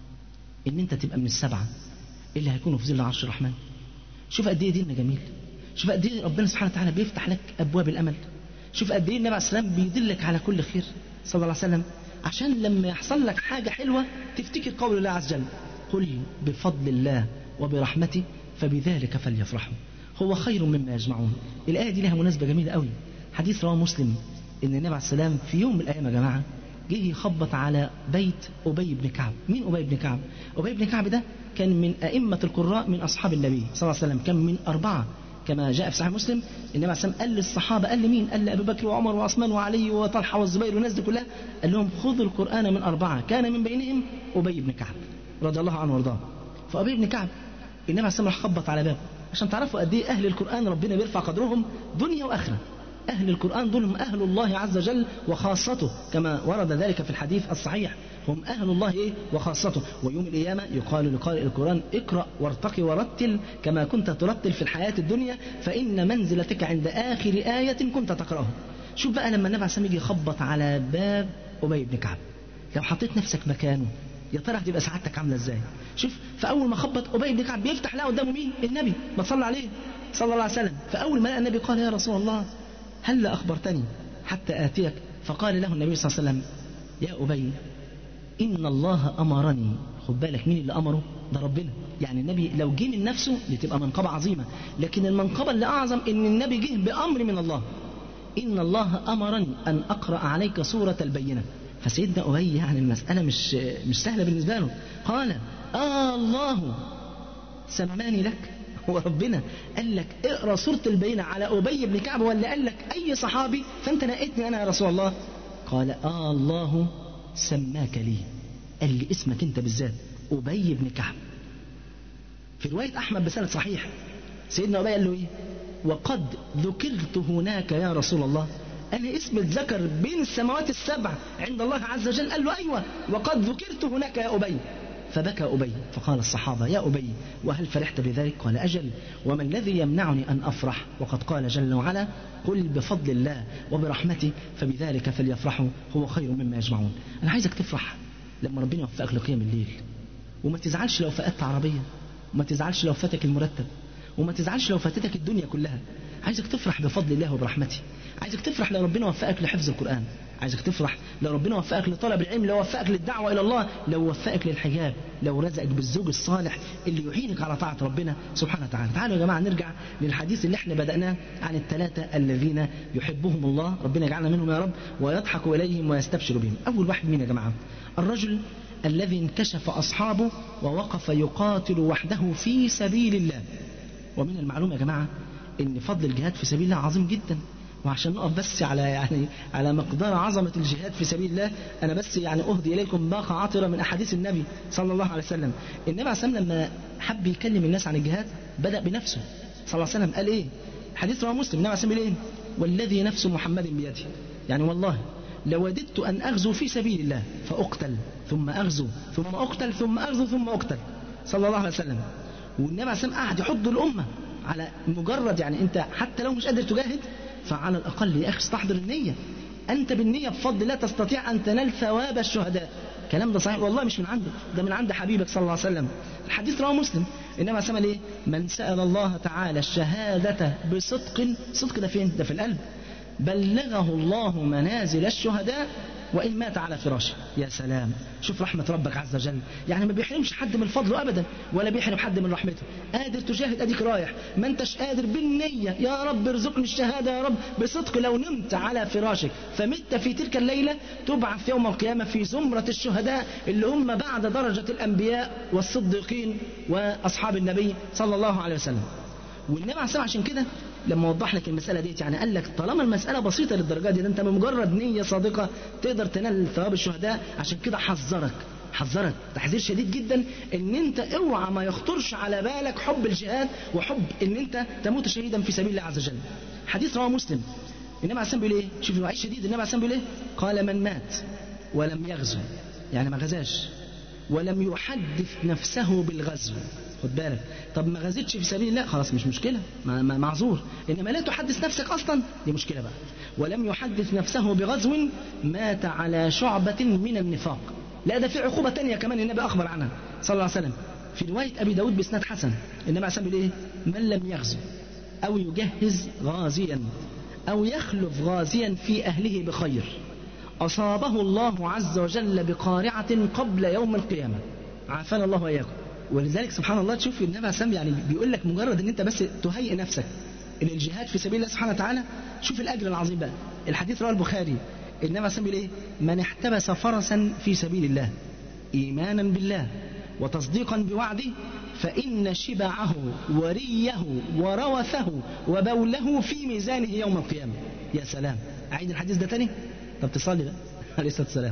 ان انت تبقى من السبعة اللي هيكونوا في ظل عرش الرحمن شوف قد ايه ديننا جميل شوف قد ايه ربنا سبحانه وتعالى بيفتح لك ابواب الامل شوف قد ايه النبي عليه السلام بيدلك على كل خير صلى الله عليه وسلم عشان لما يحصل لك حاجة حلوة تفتكر قول الله عز وجل قل بفضل الله وبرحمته فبذلك فليفرحوا هو خير مما يجمعون الآية دي لها مناسبة جميلة قوي حديث رواه مسلم إن النبي عليه السلام في يوم من الأيام يا جماعة جه يخبط على بيت أبي بن كعب مين أبي بن كعب أبي بن كعب ده كان من أئمة القراء من أصحاب النبي صلى الله عليه وسلم كان من أربعة كما جاء في صحيح مسلم النبي عليه السلام قال للصحابة قال لمين قال لأبي بكر وعمر وعثمان وعلي وطلحة والزبير والناس دي كلها قال لهم خذوا القرآن من أربعة كان من بينهم أبي بن كعب رضي الله عنه وارضاه فأبي بن كعب النبي عليه السلام راح خبط على بابه عشان تعرفوا قد ايه أهل القرآن ربنا بيرفع قدرهم دنيا وآخرة أهل القرآن دول هم أهل الله عز وجل وخاصته كما ورد ذلك في الحديث الصحيح هم أهل الله إيه وخاصته ويوم القيامة يقال لقارئ القرآن اقرأ وارتقي ورتل كما كنت ترتل في الحياة الدنيا فإن منزلتك عند آخر آية كنت تقرأها شوف بقى لما النبي عليه الصلاة والسلام يجي يخبط على باب أبي بن كعب لو حطيت نفسك مكانه يا ترى هتبقى سعادتك عامله ازاي شوف فاول ما خبط ابي بن كعب بيفتح لقى قدامه مين النبي ما تصلى عليه صلى الله عليه وسلم فاول ما لقى النبي قال يا رسول الله هل اخبرتني حتى اتيك فقال له النبي صلى الله عليه وسلم يا ابي ان الله امرني خد بالك مين اللي امره ده ربنا يعني النبي لو جه من نفسه دي تبقى منقبه عظيمه لكن المنقبه اللي اعظم ان النبي جه بامر من الله ان الله امرني ان اقرا عليك سوره البينه فسيدنا أبي يعني المسألة مش مش سهلة بالنسبة له قال آه الله سماني لك هو ربنا قال لك اقرا سورة البينة على أبي بن كعب ولا قال لك أي صحابي فأنت نقيتني أنا يا رسول الله قال آه الله سماك لي قال لي اسمك أنت بالذات أبي بن كعب في رواية أحمد بسند صحيح سيدنا أبي قال له إيه وقد ذكرت هناك يا رسول الله أنا اسم اتذكر بين السماوات السبع عند الله عز وجل قال له أيوة وقد ذكرت هناك يا أبي فبكى أبي فقال الصحابة يا أبي وهل فرحت بذلك قال أجل وما الذي يمنعني أن أفرح وقد قال جل وعلا قل بفضل الله وبرحمته فبذلك فليفرحوا هو خير مما يجمعون أنا عايزك تفرح لما ربنا يوفقك لقيام الليل وما تزعلش لو فقدت عربية وما تزعلش لو فاتك المرتب وما تزعلش لو فاتتك الدنيا كلها عايزك تفرح بفضل الله وبرحمته عايزك تفرح لو ربنا وفقك لحفظ القرآن عايزك تفرح لو ربنا وفقك لطلب العلم لو وفقك للدعوة إلى الله لو وفقك للحجاب لو رزقك بالزوج الصالح اللي يعينك على طاعة ربنا سبحانه وتعالى تعالوا يا جماعة نرجع للحديث اللي احنا بدأناه عن الثلاثة الذين يحبهم الله ربنا يجعلنا منهم يا رب ويضحك إليهم ويستبشر بهم أول واحد مين يا جماعة الرجل الذي انكشف أصحابه ووقف يقاتل وحده في سبيل الله ومن المعلوم يا جماعة ان فضل الجهاد في سبيل الله عظيم جدا وعشان نقف بس على يعني على مقدار عظمة الجهاد في سبيل الله أنا بس يعني أهدي إليكم باقة عطرة من أحاديث النبي صلى الله عليه وسلم النبي عليه الصلاة والسلام لما حب يكلم الناس عن الجهاد بدأ بنفسه صلى الله عليه وسلم قال إيه حديث رواه مسلم النبي عليه الصلاة والسلام إيه والذي نفس محمد بيده يعني والله لوددت أن أغزو في سبيل الله فأقتل ثم أغزو ثم أقتل ثم أغزو ثم أقتل صلى الله عليه وسلم والنبي عليه الصلاه والسلام قعد يحض الامه على مجرد يعني انت حتى لو مش قادر تجاهد فعلى الاقل يا اخي استحضر النيه انت بالنيه بفضل الله تستطيع ان تنال ثواب الشهداء الكلام ده صحيح والله مش من عندك ده من عند حبيبك صلى الله عليه وسلم الحديث رواه مسلم انما سمى ايه من سال الله تعالى الشهاده بصدق صدق ده فين ده في القلب بلغه الله منازل الشهداء وإن مات على فراشه يا سلام شوف رحمة ربك عز وجل يعني ما بيحرمش حد من فضله أبدا ولا بيحرم حد من رحمته قادر تجاهد أديك رايح ما أنتش قادر بالنية يا رب ارزقني الشهادة يا رب بصدق لو نمت على فراشك فمت في تلك الليلة تبعث يوم القيامة في زمرة الشهداء اللي هم بعد درجة الأنبياء والصديقين وأصحاب النبي صلى الله عليه وسلم والنبي عليه الصلاة عشان كده لما وضح لك المسألة ديت يعني قال لك طالما المسألة بسيطة للدرجة دي ده انت بمجرد نية صادقة تقدر تنال ثواب الشهداء عشان كده حذرك حذرك تحذير شديد جدا ان انت اوعى ما يخطرش على بالك حب الجهاد وحب ان انت تموت شهيدا في سبيل الله عز وجل حديث رواه مسلم النبي عليه الصلاه بيقول ايه شوف الوعي الشديد النبي عليه الصلاه بيقول ايه قال من مات ولم يغزو يعني ما غزاش ولم يحدث نفسه بالغزو خد بالك طب ما غزتش في سبيل الله خلاص مش مشكلة ما ما معذور إنما لا تحدث نفسك أصلا دي مشكلة بقى ولم يحدث نفسه بغزو مات على شعبة من النفاق لا ده في عقوبة تانية كمان النبي أخبر عنها صلى الله عليه وسلم في رواية أبي داود بإسناد حسن النبي عليه الصلاة إيه من لم يغزو أو يجهز غازيا أو يخلف غازيا في أهله بخير أصابه الله عز وجل بقارعة قبل يوم القيامة عافانا الله وإياكم ولذلك سبحان الله تشوف النبي عليه الصلاه يعني بيقول لك مجرد ان انت بس تهيئ نفسك للجهاد في سبيل الله سبحانه وتعالى شوف الاجر العظيم بقى الحديث رواه البخاري النبي عليه الصلاه بيقول ايه من احتبس فرسا في سبيل الله ايمانا بالله وتصديقا بوعده فإن شبعه وريه وروثه وبوله في ميزانه يوم القيامة يا سلام أعيد الحديث ده تاني طب تصلي بقى عليه الصلاه والسلام.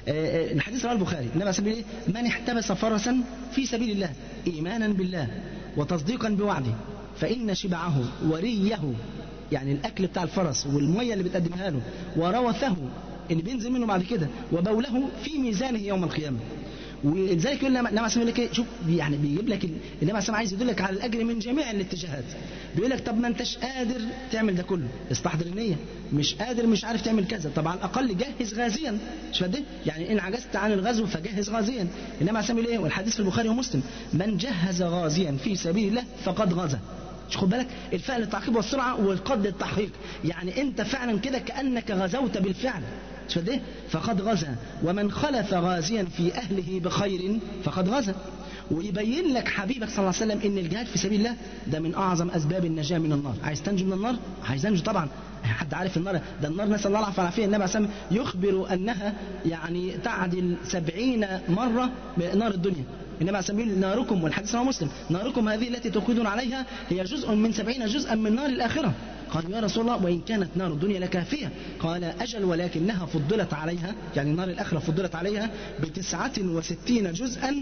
الحديث رواه البخاري، النبي عليه الصلاه من احتبس فرسا في سبيل الله ايمانا بالله وتصديقا بوعده فان شبعه وريه يعني الاكل بتاع الفرس والميه اللي بتقدمها له وروثه اللي بينزل منه بعد كده وبوله في ميزانه يوم القيامه. ولذلك يقول النبي عليه الصلاه لك شوف يعني بيجيب لك النبي عليه عايز يدلك على الاجر من جميع الاتجاهات بيقول لك طب ما انتش قادر تعمل ده كله استحضر النيه مش قادر مش عارف تعمل كذا طب على الاقل جهز غازيا مش فاهم يعني ان عجزت عن الغزو فجهز غازيا النبي عليه الصلاه ايه والحديث في البخاري ومسلم من جهز غازيا في سبيل الله فقد غزا مش خد بالك الفعل للتعقيب والسرعه والقد للتحقيق يعني انت فعلا كده كانك غزوت بالفعل مش فاهم فقد غزا ومن خلف غازيا في اهله بخير فقد غزا ويبين لك حبيبك صلى الله عليه وسلم ان الجهاد في سبيل الله ده من اعظم اسباب النجاه من النار عايز تنجو من النار عايز تنجو طبعا حد عارف النار ده النار نسال الله العافيه والعافيه النبي عليه الصلاه يخبر انها يعني تعدل سبعين مره نار الدنيا النبي عليه الصلاه ناركم والحديث رواه مسلم ناركم هذه التي توقدون عليها هي جزء من سبعين جزءا من نار الاخره قالوا يا رسول الله وإن كانت نار الدنيا لكافية قال أجل ولكنها فضلت عليها يعني نار الآخرة فضلت عليها بتسعة وستين جزءا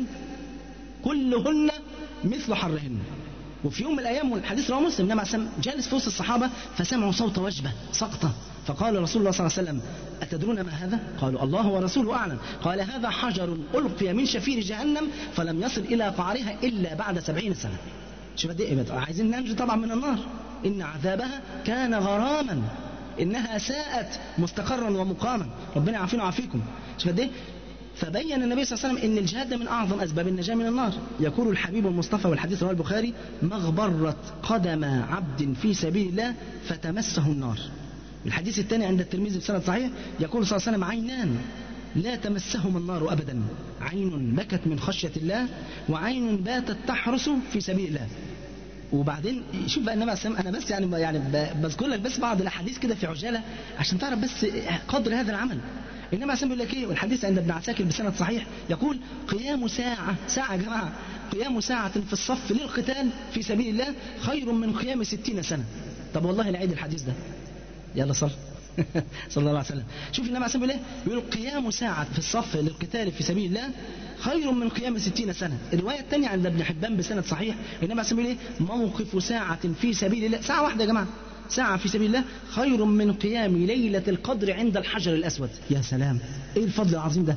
كلهن مثل حرهن وفي يوم من الأيام والحديث رواه مسلم النبي عليه جالس في وسط الصحابة فسمعوا صوت وجبة سقطة فقال رسول الله صلى الله عليه وسلم أتدرون ما هذا؟ قالوا الله ورسوله أعلم قال هذا حجر ألقي من شفير جهنم فلم يصل إلى قعرها إلا بعد سبعين سنة شوف قد ايه عايزين ننجو طبعا من النار ان عذابها كان غراما انها ساءت مستقرا ومقاما ربنا يعافينا ويعافيكم شوف قد ايه فبين النبي صلى الله عليه وسلم ان الجهاد من اعظم اسباب النجاه من النار يقول الحبيب المصطفى والحديث رواه البخاري مغبرت قدم عبد في سبيل الله فتمسه النار الحديث الثاني عند الترمذي بسند صحيح يقول صلى الله عليه وسلم عينان لا تمسهما النار ابدا عين بكت من خشيه الله وعين باتت تحرس في سبيل الله وبعدين شوف بقى النبي عليه انا بس يعني يعني بذكر لك بس بعض الاحاديث كده في عجاله عشان تعرف بس قدر هذا العمل النبي عليه بيقول لك ايه والحديث عند ابن عساكر بسند صحيح يقول قيام ساعه ساعه يا جماعه قيام ساعه في الصف للقتال في سبيل الله خير من قيام ستين سنه طب والله نعيد الحديث ده يلا صل صلى الله عليه وسلم شوف النبي عليه بيقول ايه بيقول قيام ساعه في الصف للقتال في سبيل الله خير من قيام ستين سنة الرواية الثانية عند ابن حبان بسند صحيح النبي عليه ايه موقف ساعة في سبيل الله ساعة واحدة يا جماعة ساعة في سبيل الله خير من قيام ليلة القدر عند الحجر الأسود يا سلام إيه الفضل العظيم ده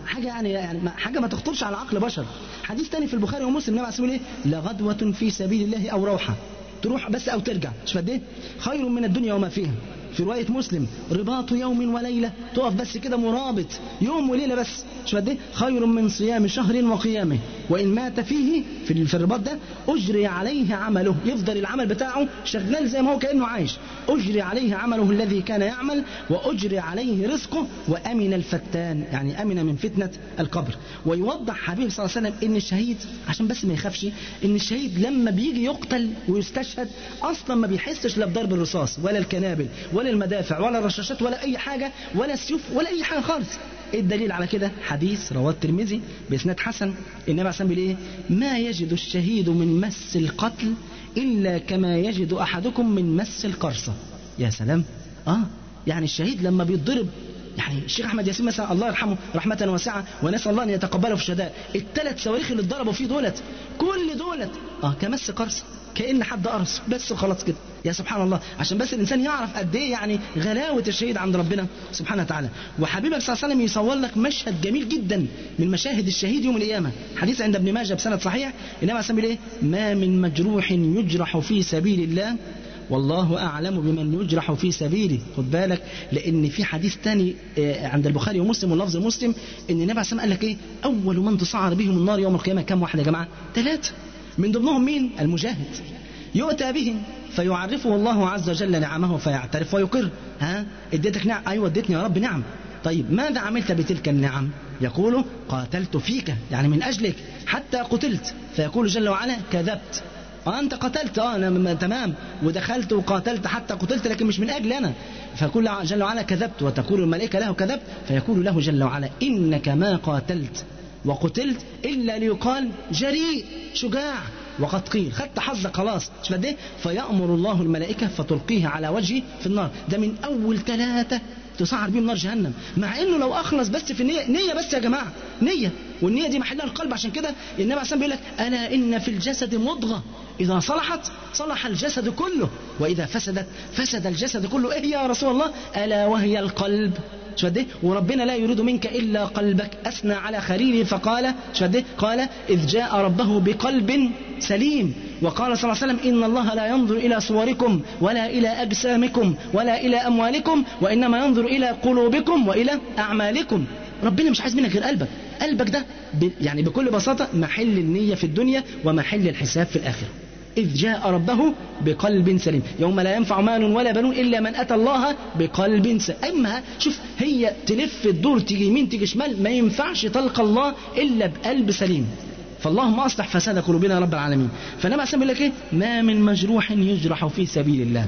حاجه يعني, يعني ما- حاجه ما تخطرش على عقل بشر حديث تاني في البخاري ومسلم النبي عليه الصلاه والسلام يقول ايه لغدوه في سبيل الله او روحه تروح بس او ترجع مش قد ايه خير من الدنيا وما فيها في روايه مسلم رباط يوم وليله تقف بس كده مرابط يوم وليله بس مش قد ايه خير من صيام شهر وقيامه وان مات فيه في في الرباط ده اجري عليه عمله يفضل العمل بتاعه شغال زي ما هو كانه عايش اجري عليه عمله الذي كان يعمل واجري عليه رزقه وامن الفتان يعني امن من فتنه القبر ويوضح حبيب صلى الله عليه وسلم ان الشهيد عشان بس ما يخافش ان الشهيد لما بيجي يقتل ويستشهد اصلا ما بيحسش لا بضرب الرصاص ولا الكنابل ولا المدافع ولا الرشاشات ولا اي حاجه ولا السيوف ولا اي حاجه خالص ايه الدليل على كده حديث رواه الترمذي باسناد حسن النبي عليه الصلاه والسلام بيقول ايه ما يجد الشهيد من مس القتل الا كما يجد احدكم من مس القرصه يا سلام اه يعني الشهيد لما بيتضرب يعني الشيخ احمد ياسين مثلا الله يرحمه رحمه واسعه ونسال الله ان يتقبله في الشهداء الثلاث صواريخ اللي اتضربوا فيه دولت كل دولت اه كمس قرص كان حد قرص بس خلاص كده يا سبحان الله عشان بس الانسان يعرف قد ايه يعني غلاوه الشهيد عند ربنا سبحانه وتعالى وحبيبك صلى الله عليه وسلم يصور لك مشهد جميل جدا من مشاهد الشهيد يوم القيامه حديث عند ابن ماجه بسند صحيح النبي عليه الصلاه والسلام بيقول ايه ما من مجروح يجرح في سبيل الله والله أعلم بمن يجرح في سبيله خد بالك لأن في حديث تاني آه، عند البخاري ومسلم واللفظ مسلم إن النبي عليه الصلاة والسلام قال لك إيه أول من تسعر بهم النار يوم القيامة كم واحد يا جماعة ثلاثة من ضمنهم مين المجاهد يؤتى بهم فيعرفه الله عز وجل نعمه فيعترف ويقر ها اديتك نعم ايوه اديتني يا رب نعم طيب ماذا عملت بتلك النعم يقول قاتلت فيك يعني من اجلك حتى قتلت فيقول جل وعلا كذبت اه انت قتلت اه انا م- تمام ودخلت وقاتلت حتى قتلت لكن مش من اجل انا فيقول جل وعلا كذبت وتقول الملائكه له كذبت فيقول له جل وعلا انك ما قاتلت وقتلت الا ليقال جريء شجاع وقد قيل خدت حظك خلاص مش قد ايه فيامر الله الملائكه فتلقيه على وجهه في النار ده من اول ثلاثه تسعر بيهم نار جهنم مع انه لو اخلص بس في النيه نيه بس يا جماعه نيه والنيه دي محلها القلب عشان كده النبي عليه الصلاه بيقول لك الا ان في الجسد مضغه اذا صلحت صلح الجسد كله واذا فسدت فسد الجسد كله ايه يا رسول الله الا وهي القلب شو قد إيه؟ وربنا لا يريد منك الا قلبك اثنى على خليله فقال شو قد إيه؟ قال اذ جاء ربه بقلب سليم وقال صلى الله عليه وسلم ان الله لا ينظر الى صوركم ولا الى اجسامكم ولا الى اموالكم وانما ينظر الى قلوبكم والى اعمالكم ربنا مش عايز منك غير قلبك قلبك ده ب... يعني بكل بساطه محل النيه في الدنيا ومحل الحساب في الاخره إذ جاء ربه بقلب سليم يوم لا ينفع مال ولا بنون إلا من أتى الله بقلب سليم أما شوف هي تلف الدور تيجي يمين تيجي شمال ما ينفعش تلقى الله إلا بقلب سليم فاللهم أصلح فساد قلوبنا يا رب العالمين فنبي عليه لك إيه ما من مجروح يجرح في سبيل الله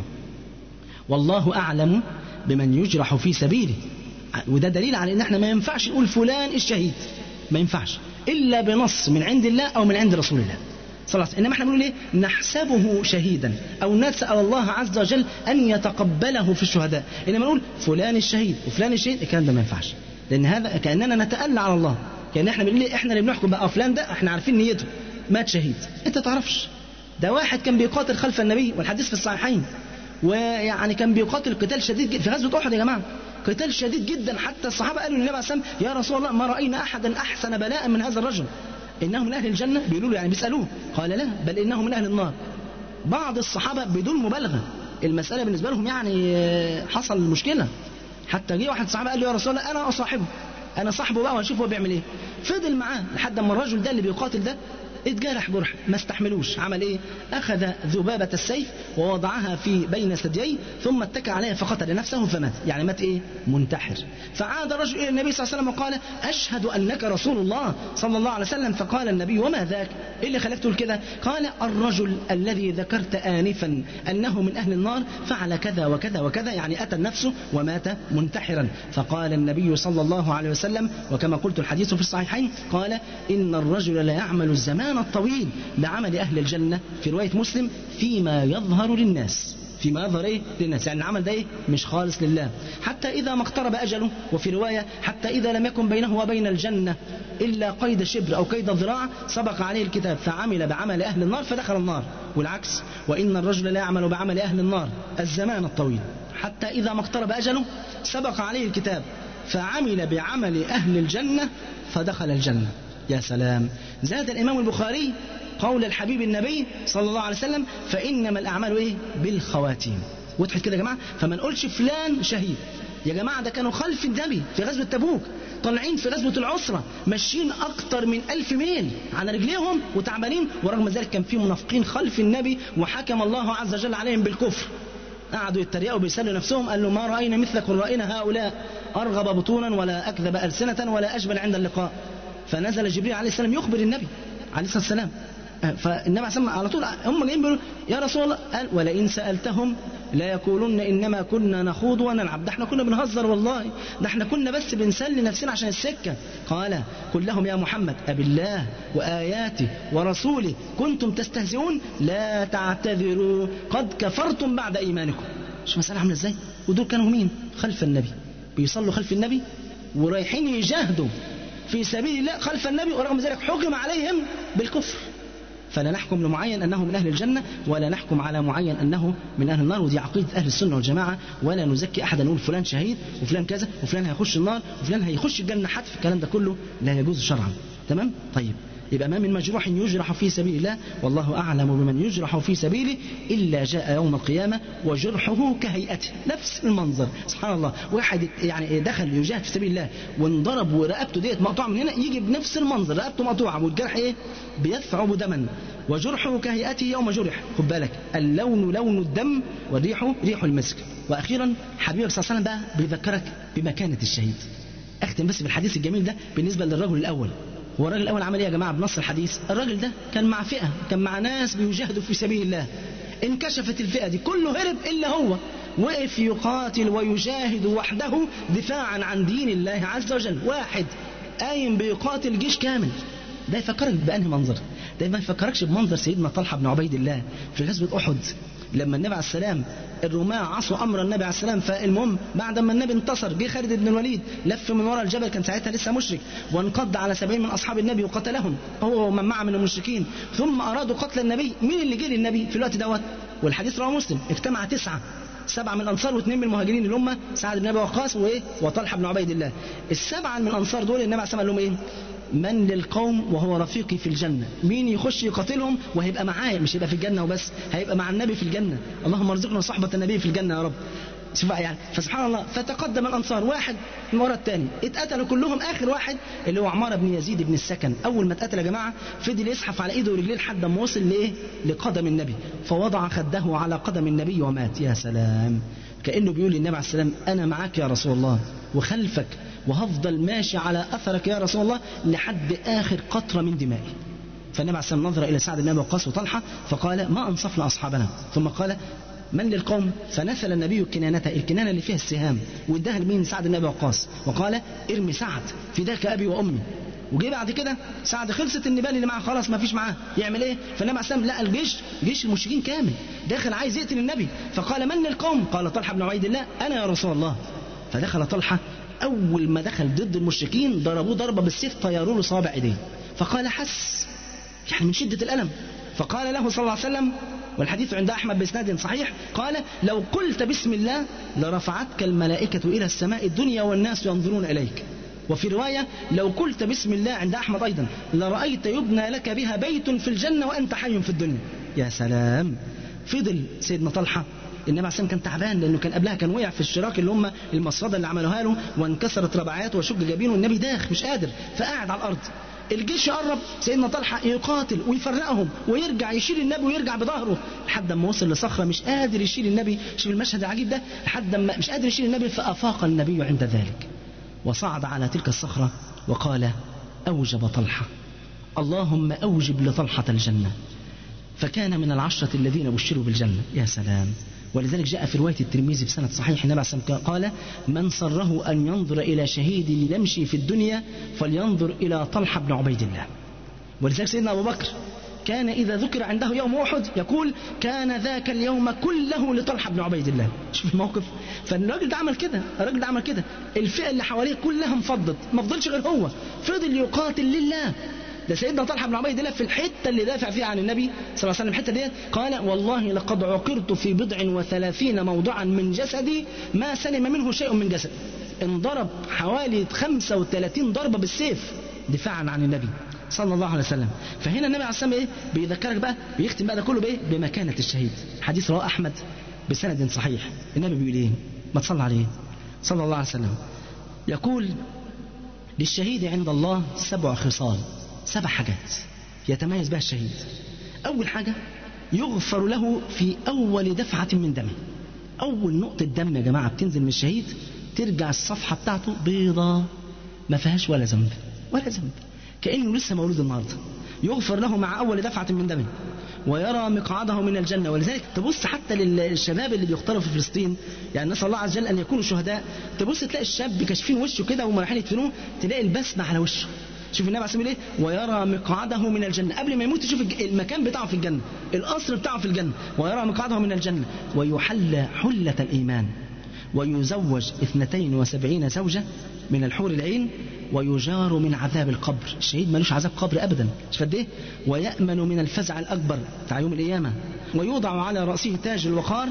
والله أعلم بمن يجرح في سبيله وده دليل على ان احنا ما ينفعش نقول فلان الشهيد ما ينفعش الا بنص من عند الله او من عند رسول الله صلى الله عليه وسلم انما احنا بنقول ايه نحسبه شهيدا او نسال الله عز وجل ان يتقبله في الشهداء انما نقول فلان الشهيد وفلان الشهيد الكلام ده ما ينفعش لان هذا كاننا نتألى على الله كان احنا بنقول إيه؟ احنا اللي بنحكم بقى فلان ده احنا عارفين نيته مات شهيد انت تعرفش ده واحد كان بيقاتل خلف النبي والحديث في الصحيحين ويعني كان بيقاتل قتال شديد جدا في غزوه احد يا جماعه قتال شديد جدا حتى الصحابه قالوا للنبي عليه الصلاه والسلام يا رسول الله ما راينا احدا احسن بلاء من هذا الرجل انه من اهل الجنه بيقولوا له يعني بيسالوه قال لا بل انه من اهل النار بعض الصحابه بدون مبالغه المساله بالنسبه لهم يعني آه، حصل مشكله حتى جه واحد صحابه قال له يا رسول الله انا اصاحبه انا صاحبه بقى واشوف هو بيعمل ايه فضل معاه لحد ما الرجل ده اللي بيقاتل ده اتجرح جرح ما استحملوش عمل ايه اخذ ذبابة السيف ووضعها في بين ثدييه ثم اتكى عليها فقتل نفسه فمات يعني مات ايه منتحر فعاد الرجل الى النبي صلى الله عليه وسلم وقال اشهد انك رسول الله صلى الله عليه وسلم فقال النبي وما ذاك ايه اللي خلاك تقول كده قال الرجل الذي ذكرت انفا انه من اهل النار فعل كذا وكذا وكذا يعني اتى النفس ومات منتحرا فقال النبي صلى الله عليه وسلم وكما قلت الحديث في الصحيحين قال ان الرجل لا يعمل الزمان الطويل بعمل اهل الجنه في روايه مسلم فيما يظهر للناس فيما يظهر ايه للناس يعني العمل ده ايه مش خالص لله حتى اذا ما اقترب اجله وفي روايه حتى اذا لم يكن بينه وبين الجنه الا قيد شبر او قيد ذراع سبق عليه الكتاب فعمل بعمل اهل النار فدخل النار والعكس وان الرجل لا يعمل بعمل اهل النار الزمان الطويل حتى اذا ما اقترب اجله سبق عليه الكتاب فعمل بعمل أهل الجنة فدخل الجنة يا سلام زاد الإمام البخاري قول الحبيب النبي صلى الله عليه وسلم فإنما الأعمال إيه بالخواتيم وضحت كده يا جماعة فما نقولش فلان شهيد يا جماعة ده كانوا خلف النبي في غزوة تبوك طالعين في غزوة العسرة ماشيين أكتر من ألف ميل على رجليهم وتعبانين ورغم ذلك كان في منافقين خلف النبي وحكم الله عز وجل عليهم بالكفر قعدوا يتريقوا بيسألوا نفسهم قالوا ما رأينا مثلكم رأينا هؤلاء أرغب بطونا ولا أكذب ألسنة ولا أجبل عند اللقاء فنزل جبريل عليه السلام يخبر النبي عليه الصلاة والسلام فالنبي عليه الصلاة على طول هم جايين بيقولوا يا رسول الله قال ولئن سألتهم لا يقولون إنما كنا نخوض ونلعب ده احنا كنا بنهزر والله ده احنا كنا بس بنسلي نفسنا عشان السكة قال قل لهم يا محمد أبالله وآياته ورسوله كنتم تستهزئون لا تعتذروا قد كفرتم بعد إيمانكم شوف مسألة عاملة ازاي ودول كانوا مين خلف النبي بيصلوا خلف النبي ورايحين يجاهدوا في سبيل الله خلف النبي ورغم ذلك حكم عليهم بالكفر فلا نحكم لمعين أنه من أهل الجنة ولا نحكم على معين أنه من أهل النار ودي عقيدة أهل السنة والجماعة ولا نزكي أحدا نقول فلان شهيد وفلان كذا وفلان هيخش النار وفلان هيخش الجنة حتف الكلام ده كله لا يجوز شرعا تمام طيب يبقى ما من مجروح يجرح في سبيل الله والله أعلم بمن يجرح في سبيله إلا جاء يوم القيامة وجرحه كهيئته نفس المنظر سبحان الله واحد يعني دخل يجاهد في سبيل الله وانضرب ورقبته ديت مقطوعة من هنا يجي بنفس المنظر رقبته مقطوعة والجرح ايه بيدفع دما وجرحه كهيئته يوم جرح خد بالك اللون لون الدم والريح ريح المسك واخيرا حبيبك صلى الله عليه وسلم بقى بيذكرك بمكانة الشهيد اختم بس بالحديث الجميل ده بالنسبة للرجل الاول هو الراجل الاول عمل ايه يا جماعه بنص الحديث الراجل ده كان مع فئه كان مع ناس بيجاهدوا في سبيل الله انكشفت الفئه دي كله هرب الا هو وقف يقاتل ويجاهد وحده دفاعا عن دين الله عز وجل واحد قايم بيقاتل جيش كامل ده يفكرك بأنهي منظر ده ما يفكركش بمنظر سيدنا طلحة بن عبيد الله في غزوة أحد لما النبي عليه السلام الرماة عصوا امر النبي عليه السلام فالمهم بعد ما النبي انتصر جه خالد بن الوليد لف من وراء الجبل كان ساعتها لسه مشرك وانقض على سبعين من اصحاب النبي وقتلهم هو ومن معه من المشركين ثم ارادوا قتل النبي مين اللي جه للنبي في الوقت دوت والحديث رواه مسلم اجتمع تسعه سبعة من الأنصار واثنين من المهاجرين اللي هم سعد بن أبي وقاص وإيه وطلحة بن عبيد الله السبعة من الأنصار دول النبي عليه السلام قال لهم إيه من للقوم وهو رفيقي في الجنة مين يخش يقاتلهم وهيبقى معايا مش هيبقى في الجنة وبس هيبقى مع النبي في الجنة اللهم ارزقنا صحبة النبي في الجنة يا رب شوف يعني فسبحان الله فتقدم الانصار واحد من ورا الثاني اتقتلوا كلهم اخر واحد اللي هو عمار بن يزيد بن السكن اول ما اتقتل يا جماعه فضل يزحف على ايده ورجليه لحد ما وصل لايه لقدم النبي فوضع خده على قدم النبي ومات يا سلام كانه بيقول للنبي عليه السلام انا معاك يا رسول الله وخلفك وهفضل ماشي على اثرك يا رسول الله لحد اخر قطره من دمائي فالنبي عليه السلام نظر الى سعد بن ابي وقاص وطلحه فقال ما انصفنا اصحابنا ثم قال من للقوم فنثل النبي كنانته الكنانه اللي فيها السهام واداها لمين سعد بن ابي وقاص وقال ارمي سعد فداك ابي وامي وجي بعد كده سعد خلصت النبال اللي معاه خلاص ما فيش معاه يعمل ايه فالنبي عليه السلام لقى الجيش جيش المشركين كامل داخل عايز يقتل النبي فقال من للقوم قال طلحه بن عبيد الله انا يا رسول الله فدخل طلحه اول ما دخل ضد المشركين ضربوه ضربه بالسيف طيروا له صابع ايديه فقال حس يعني من شده الالم فقال له صلى الله عليه وسلم والحديث عند أحمد بإسناد صحيح قال لو قلت بسم الله لرفعتك الملائكة إلى السماء الدنيا والناس ينظرون إليك وفي رواية لو قلت بسم الله عند أحمد أيضا لرأيت يبنى لك بها بيت في الجنة وأنت حي في الدنيا يا سلام فضل سيدنا طلحة النبي عليه السلام كان تعبان لانه كان قبلها كان وقع في الشراك اللي هم المصرده اللي عملوها له وانكسرت رباعياته وشق جبينه والنبي داخ مش قادر فقعد على الارض الجيش يقرب سيدنا طلحة يقاتل ويفرقهم ويرجع يشيل النبي ويرجع بظهره لحد ما وصل لصخرة مش قادر يشيل النبي شوف المشهد العجيب ده لحد ما مش قادر يشيل النبي فأفاق النبي عند ذلك وصعد على تلك الصخرة وقال أوجب طلحة اللهم أوجب لطلحة الجنة فكان من العشرة الذين بشروا بالجنة يا سلام ولذلك جاء في رواية الترمذي بسند صحيح النبي عليه الصلاة قال من سره أن ينظر إلى شهيد يمشي في الدنيا فلينظر إلى طلحة بن عبيد الله ولذلك سيدنا أبو بكر كان إذا ذكر عنده يوم أحد يقول كان ذاك اليوم كله لطلحة بن عبيد الله شوف الموقف فالراجل ده عمل كده الراجل ده عمل كده الفئة اللي حواليه كلها انفضت ما فضلش غير هو فضل يقاتل لله ده سيدنا طلحه بن عبيد الله في الحته اللي دافع فيها عن النبي صلى الله عليه وسلم الحته ديت قال والله لقد عقرت في بضع وثلاثين موضعا من جسدي ما سلم منه شيء من جسدي انضرب حوالي 35 ضربة بالسيف دفاعا عن النبي صلى الله عليه وسلم فهنا النبي عليه الصلاة والسلام ايه بيذكرك بقى بيختم بقى ده كله بايه بمكانة الشهيد حديث رواه أحمد بسند صحيح النبي بيقول ايه ما تصلى عليه صلى الله عليه وسلم يقول للشهيد عند الله سبع خصال سبع حاجات يتميز بها الشهيد أول حاجة يغفر له في أول دفعة من دمه أول نقطة دم يا جماعة بتنزل من الشهيد ترجع الصفحة بتاعته بيضة ما فيهاش ولا ذنب ولا ذنب كأنه لسه مولود النهاردة يغفر له مع أول دفعة من دمه ويرى مقعده من الجنة ولذلك تبص حتى للشباب اللي بيختاروا في فلسطين يعني نسأل الله عز وجل أن يكونوا شهداء تبص تلاقي الشاب كاشفين وشه كده وهم رايحين يدفنوه تلاقي البسمة على وشه شوف النبي عليه الصلاه والسلام ايه ويرى مقعده من الجنه قبل ما يموت يشوف المكان بتاعه في الجنه القصر بتاعه في الجنه ويرى مقعده من الجنه ويحل حله الايمان ويزوج اثنتين وسبعين زوجة من الحور العين ويجار من عذاب القبر الشهيد ملوش عذاب قبر أبدا مش قد ايه ويأمن من الفزع الأكبر بتاع يوم القيامة ويوضع على رأسه تاج الوقار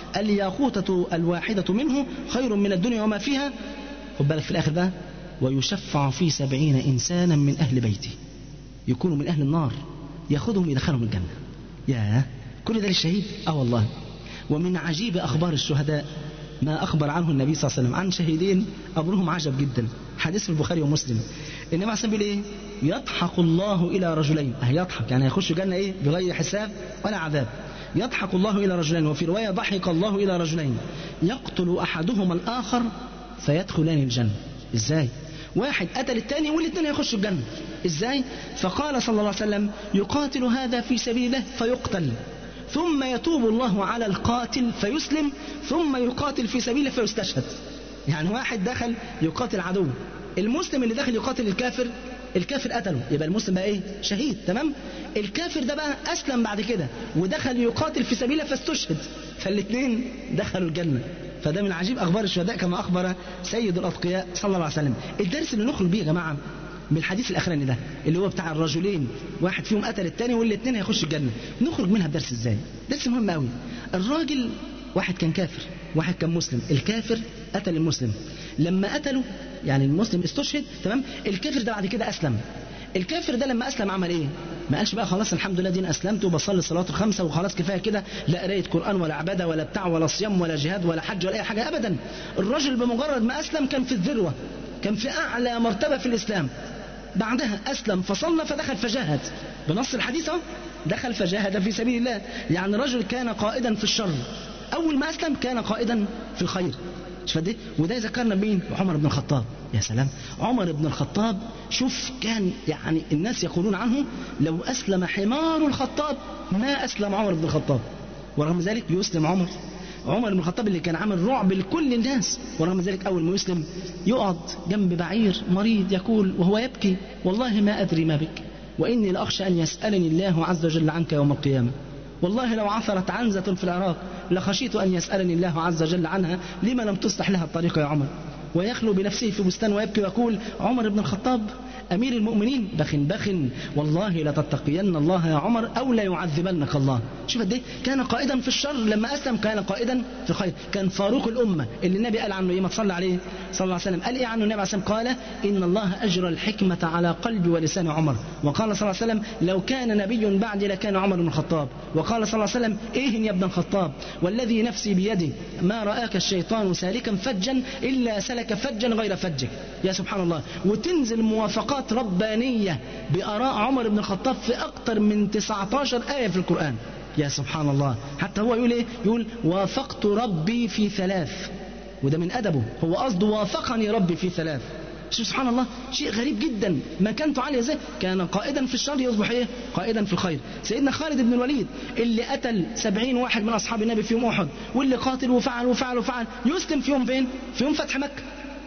الياقوتة الواحدة منه خير من الدنيا وما فيها خد بالك في الآخر ده ويشفع في سبعين إنسانا من أهل بيته يكونوا من أهل النار يأخذهم يدخلهم الجنة يا كل ده للشهيد اه والله ومن عجيب أخبار الشهداء ما أخبر عنه النبي صلى الله عليه وسلم عن شهيدين أمرهم عجب جدا حديث في البخاري ومسلم النبي عليه الصلاة إيه يضحك الله إلى رجلين أه يضحك يعني هيخش جنة إيه بغير حساب ولا عذاب يضحك الله إلى رجلين وفي رواية ضحك الله إلى رجلين يقتل أحدهما الآخر فيدخلان الجنة إزاي واحد قتل الثاني والاثنين هيخشوا الجنة ازاي فقال صلى الله عليه وسلم يقاتل هذا في سبيل الله فيقتل ثم يتوب الله على القاتل فيسلم ثم يقاتل في سبيله فيستشهد يعني واحد دخل يقاتل عدو المسلم اللي دخل يقاتل الكافر الكافر قتله يبقى المسلم بقى ايه شهيد تمام الكافر ده بقى اسلم بعد كده ودخل يقاتل في سبيله فاستشهد فالاثنين دخلوا الجنه فده من عجيب اخبار الشهداء كما اخبر سيد الاتقياء صلى الله عليه وسلم الدرس اللي نخرج بيه يا جماعه من الحديث الاخراني ده اللي هو بتاع الرجلين واحد فيهم قتل الثاني والاثنين هيخشوا الجنه نخرج منها بدرس ازاي درس مهم قوي الراجل واحد كان كافر واحد كان مسلم الكافر قتل المسلم لما قتله يعني المسلم استشهد تمام الكافر ده بعد كده اسلم الكافر ده لما اسلم عمل ايه ما قالش بقى خلاص الحمد لله دين اسلمت وبصلي الصلاه الخمسه وخلاص كفايه كده لا قرايه قران ولا عباده ولا بتاع ولا صيام ولا جهاد ولا حج ولا اي حاجه ابدا الرجل بمجرد ما اسلم كان في الذروه كان في اعلى مرتبه في الاسلام بعدها اسلم فصلى فدخل فجاهد بنص الحديث اهو دخل فجاهد في سبيل الله يعني رجل كان قائدا في الشر اول ما اسلم كان قائدا في الخير شوف قد ايه وده يذكرنا بمين عمر بن الخطاب يا سلام عمر بن الخطاب شوف كان يعني الناس يقولون عنه لو اسلم حمار الخطاب ما اسلم عمر بن الخطاب ورغم ذلك يسلم عمر عمر بن الخطاب اللي كان عامل رعب لكل الناس ورغم ذلك اول ما يسلم يقعد جنب بعير مريض يقول وهو يبكي والله ما ادري ما بك واني لاخشى ان يسالني الله عز وجل عنك يوم القيامه والله لو عثرت عنزة في العراق لخشيت أن يسألني الله عز وجل عنها لما لم تصلح لها الطريق يا عمر ويخلو بنفسه في بستان ويبكي ويقول عمر بن الخطاب أمير المؤمنين بخ بخ والله لتتقين الله يا عمر أو لا يعذبنك الله شوف قد كان قائدا في الشر لما أسلم كان قائدا في الخير كان فاروق الأمة اللي النبي قال عنه إيه ما تصلى عليه صلى الله عليه وسلم قال إيه عنه النبي عليه الصلاة قال إن الله أجرى الحكمة على قلب ولسان عمر وقال صلى الله عليه وسلم لو كان نبي بعدي لكان عمر بن الخطاب وقال صلى الله عليه وسلم إيه يا ابن الخطاب والذي نفسي بيده ما رآك الشيطان سالكا فجا إلا سلك فجا غير فجك يا سبحان الله وتنزل موافقات ربانية بآراء عمر بن الخطاب في أكثر من 19 آية في القرآن يا سبحان الله حتى هو يقول إيه يقول وافقت ربي في ثلاث وده من أدبه هو قصده وافقني ربي في ثلاث شوف سبحان الله شيء غريب جدا مكانته عالية ازاي كان قائدا في الشر يصبح ايه قائدا في الخير سيدنا خالد بن الوليد اللي قتل سبعين واحد من أصحاب النبي في يوم أحد واللي قاتل وفعل وفعل وفعل يسلم في يوم فين في يوم فتح مكة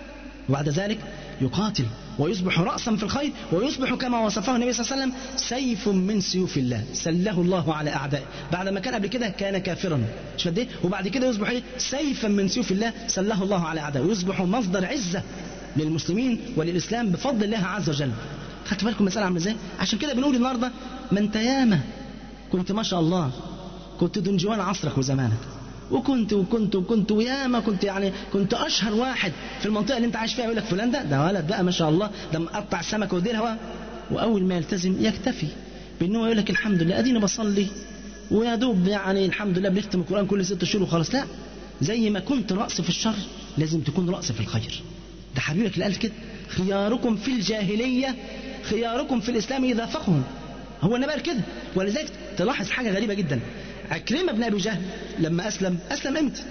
وبعد ذلك يقاتل ويصبح رأسا في الخير ويصبح كما وصفه النبي صلى الله عليه وسلم سيف من سيوف الله سله الله على أعدائه بعد ما كان قبل كده كان كافرا مش قد ايه وبعد كده يصبح ايه سيفا من سيوف الله سله الله على أعدائه ويصبح مصدر عزة للمسلمين وللإسلام بفضل الله عز وجل خدت بالكم المسألة عاملة ازاي عشان كده بنقول النهاردة ما انت ياما كنت ما شاء الله كنت دنجوان عصرك وزمانك وكنت وكنت وكنت وياما كنت يعني كنت اشهر واحد في المنطقه اللي انت عايش فيها يقول لك فلان ده ده ولد بقى ما شاء الله ده مقطع السمك وديلها واول ما يلتزم يكتفي بان هو يقول لك الحمد لله اديني بصلي ويا دوب يعني الحمد لله بنختم القران كل ست شهور وخلاص لا زي ما كنت راس في الشر لازم تكون راس في الخير ده حبيبك اللي قال كده خياركم في الجاهليه خياركم في الاسلام اذا فقهوا هو النبي قال كده ولذلك تلاحظ حاجه غريبه جدا عكرمه بن ابي جهل لما اسلم اسلم امتى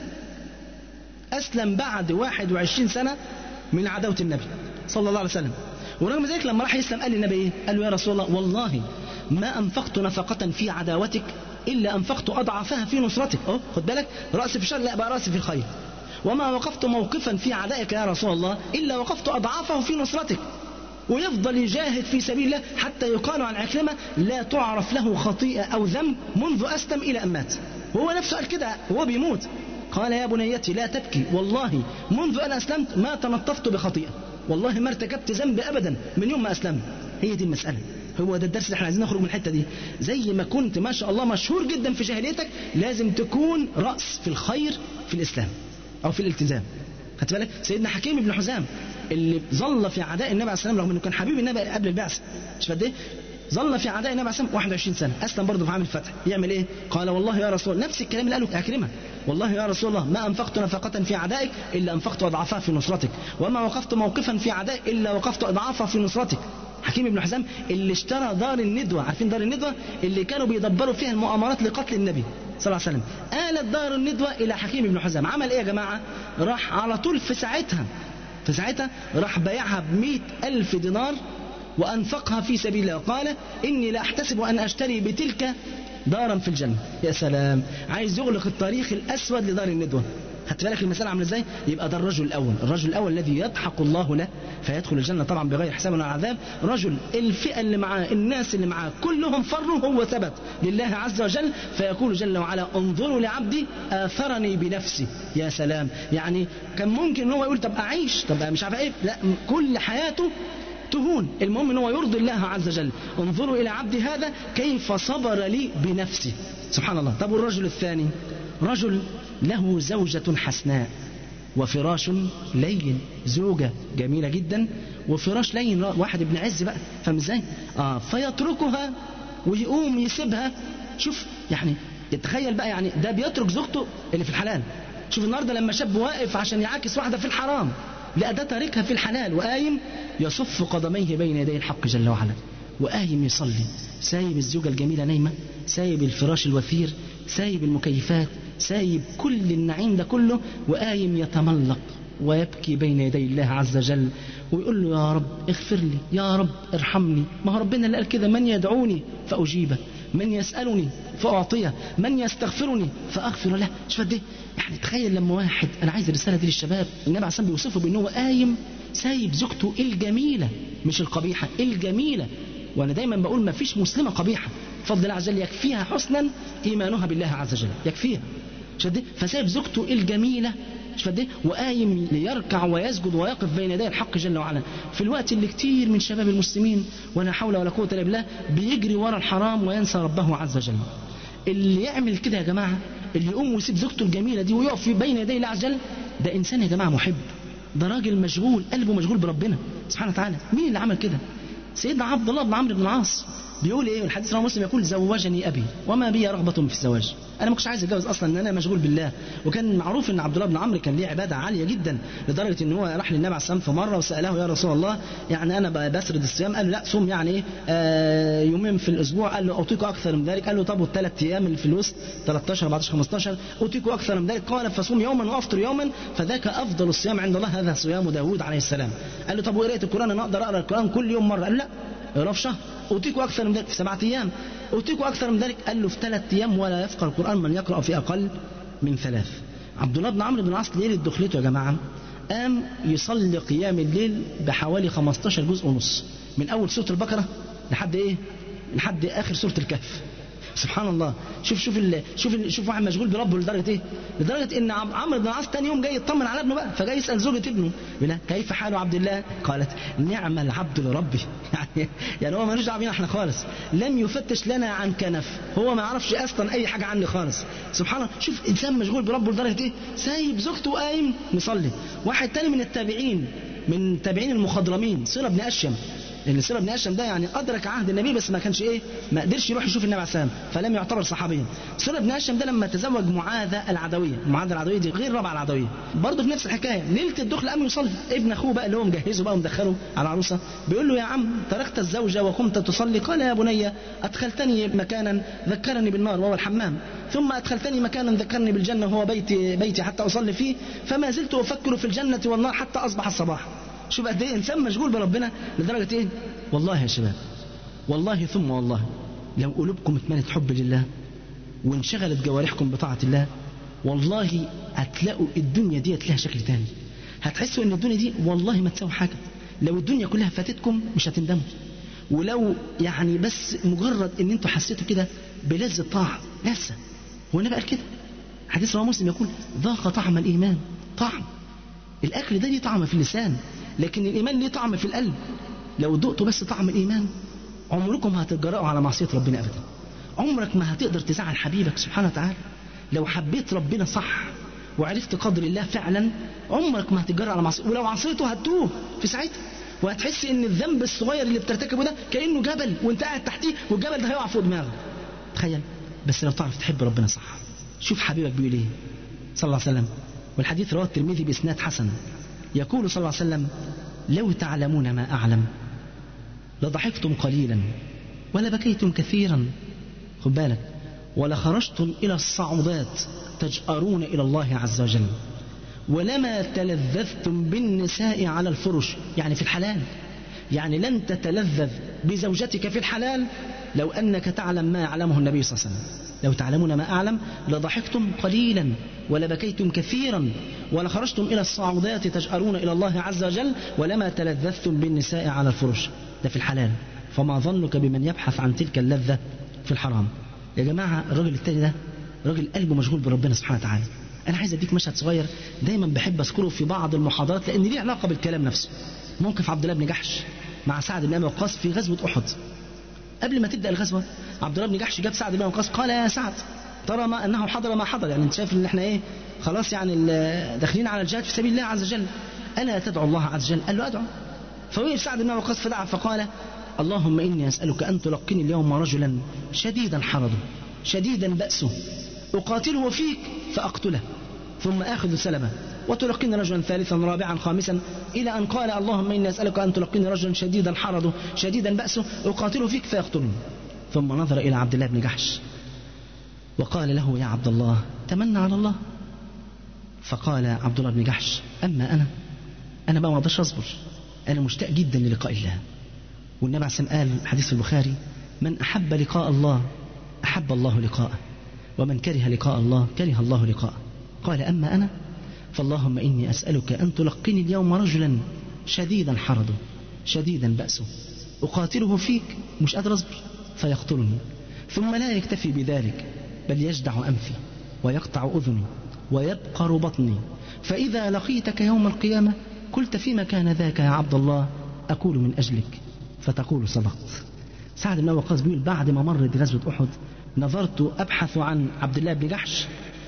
اسلم بعد 21 سنه من عداوه النبي صلى الله عليه وسلم ورغم ذلك لما راح يسلم قال للنبي ايه قال له يا رسول الله والله ما انفقت نفقه في عداوتك الا انفقت اضعافها في نصرتك اهو خد بالك راسي في الشر لا بقى راسي في الخير وما وقفت موقفا في عدائك يا رسول الله الا وقفت اضعافه في نصرتك ويفضل يجاهد في سبيل الله حتى يقال عن عكرمة لا تعرف له خطيئة أو ذنب منذ أسلم إلى أن مات وهو نفسه قال كده وهو بيموت قال يا بنيتي لا تبكي والله منذ أن أسلمت ما تنطفت بخطيئة والله ما ارتكبت ذنب أبدا من يوم ما أسلمت هي دي المسألة هو ده الدرس اللي احنا عايزين نخرج من الحته دي زي ما كنت ما شاء الله مشهور جدا في جاهليتك لازم تكون راس في الخير في الاسلام او في الالتزام خدت بالك سيدنا حكيم بن حزام اللي ظل في عداء النبي عليه السلام رغم انه كان حبيب النبي قبل البعثه مش قد ايه ظل في عداء النبي عليه السلام 21 سنه اسلم برضه في عام الفتح يعمل ايه قال والله يا رسول الله نفس الكلام اللي قاله اكرمه والله يا رسول الله ما انفقت نفقه في عدائك الا انفقت اضعافها في نصرتك وما وقفت موقفا في عدائك الا وقفت اضعافها في نصرتك حكيم بن حزام اللي اشترى دار الندوة عارفين دار الندوة اللي كانوا بيدبروا فيها المؤامرات لقتل النبي صلى الله عليه وسلم آلت دار الندوة إلى حكيم بن حزام عمل إيه يا جماعة راح على طول في ساعتها في ساعتها راح بيعها بمئة ألف دينار وأنفقها في سبيل الله قال إني لا أحتسب أن أشتري بتلك دارا في الجنة يا سلام عايز يغلق الطريق الأسود لدار الندوة خدت بالك المسألة عاملة ازاي؟ يبقى ده الرجل الأول، الرجل الأول الذي يضحك الله له فيدخل الجنة طبعا بغير حساب ولا عذاب، رجل الفئة اللي معاه، الناس اللي معاه كلهم فروا هو ثبت لله عز وجل فيقول جل وعلا انظروا لعبدي آثرني بنفسي، يا سلام، يعني كان ممكن ان هو يقول طب أعيش، طب مش عارف ايه، لا كل حياته تهون المهم ان هو يرضي الله عز وجل انظروا الى عبدي هذا كيف صبر لي بنفسه سبحان الله طب والرجل الثاني رجل له زوجة حسناء وفراش لين زوجة جميلة جدا وفراش لين واحد ابن عز بقى فاهم ازاي؟ اه فيتركها ويقوم يسيبها شوف يعني تخيل بقى يعني ده بيترك زوجته اللي في الحلال شوف النهارده لما شاب واقف عشان يعاكس واحده في الحرام لا ده تاركها في الحلال وقايم يصف قدميه بين يدي الحق جل وعلا وقايم يصلي سايب الزوجة الجميلة نايمة سايب الفراش الوثير سايب المكيفات سايب كل النعيم ده كله وقايم يتملق ويبكي بين يدي الله عز وجل ويقول له يا رب اغفر لي يا رب ارحمني ما هو ربنا اللي قال كده من يدعوني فأجيبه من يسألني فأعطيه من يستغفرني فأغفر له شوف قد ايه يعني تخيل لما واحد أنا عايز الرسالة دي للشباب النبي عليه الصلاة بيوصفه بأنه قايم سايب زوجته الجميلة مش القبيحة الجميلة وأنا دايما بقول ما فيش مسلمة قبيحة بفضل الله عز وجل يكفيها حسنا إيمانها بالله عز وجل يكفيها شد فسايب زوجته الجميلة شد وقايم ليركع ويسجد ويقف بين يدي الحق جل وعلا في الوقت اللي كتير من شباب المسلمين ولا حول ولا قوة إلا بالله بيجري ورا الحرام وينسى ربه عز وجل اللي يعمل كده يا جماعة اللي يقوم ويسيب زوجته الجميلة دي ويقف بين يدي الله عز وجل ده إنسان يا جماعة محب ده راجل مشغول قلبه مشغول بربنا سبحانه وتعالى مين اللي عمل كده سيدنا عبد الله بن عمرو بن العاص بيقول ايه الحديث رواه مسلم يقول زوجني ابي وما بي رغبه في الزواج انا ما كنتش عايز اتجوز اصلا ان انا مشغول بالله وكان معروف ان عبد الله بن عمرو كان ليه عباده عاليه جدا لدرجه ان هو راح للنبي عليه الصلاه في مره وساله يا رسول الله يعني انا بسرد الصيام قال له لا صوم يعني ايه آه يومين في الاسبوع قال له اعطيك اكثر من ذلك قال له طب والثلاث ايام اللي في الوسط 13 14 15 اعطيك اكثر من ذلك قال فصوم يوما وافطر يوما فذاك افضل الصيام عند الله هذا صيام داوود عليه السلام قال له طب وقراءه القران انا اقدر اقرا القران كل يوم مره قال له لا اقرا في شهر أوتيكوا أكثر من ذلك في سبعة أيام أوتيكوا أكثر من ذلك قال له في ثلاث أيام ولا يفقه القرآن من يقرأ في أقل من ثلاث عبد الله بن عمرو بن العاص ليلة دخلته يا جماعة قام يصلي قيام الليل بحوالي 15 جزء ونص من أول سورة البقرة لحد إيه؟ لحد آخر سورة الكهف سبحان الله شوف شوف ال... شوف ال... شوف واحد مشغول بربه لدرجه ايه؟ لدرجه ان عم- عمرو بن العاص تاني يوم جاي يطمن على ابنه بقى فجاي يسال زوجة ابنه يقول لها كيف حال عبد الله؟ قالت نعم العبد لربي يعني يعني هو ملوش دعوه بينا احنا خالص لم يفتش لنا عن كنف هو ما يعرفش اصلا اي حاجه عني خالص سبحان الله شوف انسان مشغول بربه لدرجه ايه؟ سايب زوجته وقايم مصلي واحد تاني من التابعين من التابعين المخضرمين صلة بن اشيم لان سيرة بن هشام ده يعني ادرك عهد النبي بس ما كانش ايه ما قدرش يروح يشوف النبي عليه السلام فلم يعتبر صحابيا سيرة بن هشام ده لما تزوج معاذة العدوية معاذة العدوية دي غير ربع العدوية برضه في نفس الحكاية ليلة الدخل قام يصلي ابن اخوه بقى اللي هو مجهزه بقى ومدخله على العروسة بيقول له يا عم تركت الزوجة وقمت تصلي قال يا بني ادخلتني مكانا ذكرني بالنار وهو الحمام ثم ادخلتني مكانا ذكرني بالجنة وهو بيتي بيتي حتى اصلي فيه فما زلت افكر في الجنة والنار حتى اصبح الصباح شوف قد ايه انسان مشغول بربنا لدرجه ايه والله يا شباب والله ثم والله لو قلوبكم اتملت حب لله وانشغلت جوارحكم بطاعه الله والله هتلاقوا الدنيا دي لها شكل تاني هتحسوا ان الدنيا دي والله ما تساوي حاجه لو الدنيا كلها فاتتكم مش هتندموا ولو يعني بس مجرد ان انتوا حسيتوا كده بلذة طاعة لذة هو النبي قال كده حديث رواه مسلم يقول ذاق طعم الايمان طعم الاكل ده ليه طعم في اللسان لكن الايمان ليه طعم في القلب لو دقتوا بس طعم الايمان عمركم ما هتتجرأوا على معصيه ربنا ابدا عمرك ما هتقدر تزعل حبيبك سبحانه وتعالى لو حبيت ربنا صح وعرفت قدر الله فعلا عمرك ما هتتجرأ على معصيه ولو عصيته هتتوه في ساعتها وهتحس ان الذنب الصغير اللي بترتكبه ده كانه جبل وانت قاعد تحتيه والجبل ده هيقع فوق دماغك تخيل بس لو تعرف تحب ربنا صح شوف حبيبك بيقول ايه صلى الله عليه وسلم والحديث رواه الترمذي باسناد حسن يقول صلى الله عليه وسلم لو تعلمون ما اعلم لضحكتم قليلا ولبكيتم كثيرا خد بالك ولخرجتم الى الصعودات تجأرون الى الله عز وجل ولما تلذذتم بالنساء على الفرش يعني في الحلال يعني لن تتلذذ بزوجتك في الحلال لو أنك تعلم ما يعلمه النبي صلى الله عليه وسلم لو تعلمون ما أعلم لضحكتم قليلا ولبكيتم كثيرا ولخرجتم إلى الصعودات تجأرون إلى الله عز وجل ولما تلذذتم بالنساء على الفرش ده في الحلال فما ظنك بمن يبحث عن تلك اللذة في الحرام يا جماعة الراجل التاني ده راجل قلبه مشغول بربنا سبحانه وتعالى أنا عايز أديك مشهد صغير دايما بحب أذكره في بعض المحاضرات لأن ليه علاقة بالكلام نفسه موقف عبد الله بن جحش مع سعد بن أبي وقاص في غزوة أحد قبل ما تبدأ الغزوة عبد الله بن جحش جاب سعد بن أبي وقاص قال يا سعد ترى ما أنه حضر ما حضر يعني أنت شايف إن إحنا إيه خلاص يعني ال- داخلين على الجهاد في سبيل الله عز وجل ألا تدعو الله عز وجل قال له أدعو فوقف سعد بن أبي وقاص فدعا فقال اللهم إني أسألك أن تلقني اليوم رجلا شديدا حرضه شديدا بأسه أقاتله فيك فأقتله ثم آخذ سلبه وتلقيني رجلا ثالثا رابعا خامسا إلى أن قال اللهم إني أسألك أن تلقيني رجلا شديدا حرضه شديدا بأسه أقاتله فيك فيقتلني ثم نظر إلى عبد الله بن جحش وقال له يا عبد الله تمنى على الله فقال عبد الله بن جحش أما أنا أنا بقى ما أقدرش أصبر أنا مشتاق جدا للقاء الله والنبي عليه الصلاة والسلام قال حديث في البخاري من أحب لقاء الله أحب الله لقاءه ومن كره لقاء الله كره الله لقاءه قال أما أنا فاللهم إني أسألك أن تلقني اليوم رجلا شديدا حرضه شديدا بأسه أقاتله فيك مش قادر أصبر فيقتلني ثم لا يكتفي بذلك بل يجدع أنفي ويقطع أذني ويبقر بطني فإذا لقيتك يوم القيامة قلت فيما كان ذاك يا عبد الله أقول من أجلك فتقول صدقت سعد بن أبي وقاص بيقول بعد ما مرت غزوة أحد نظرت أبحث عن عبد الله بن جحش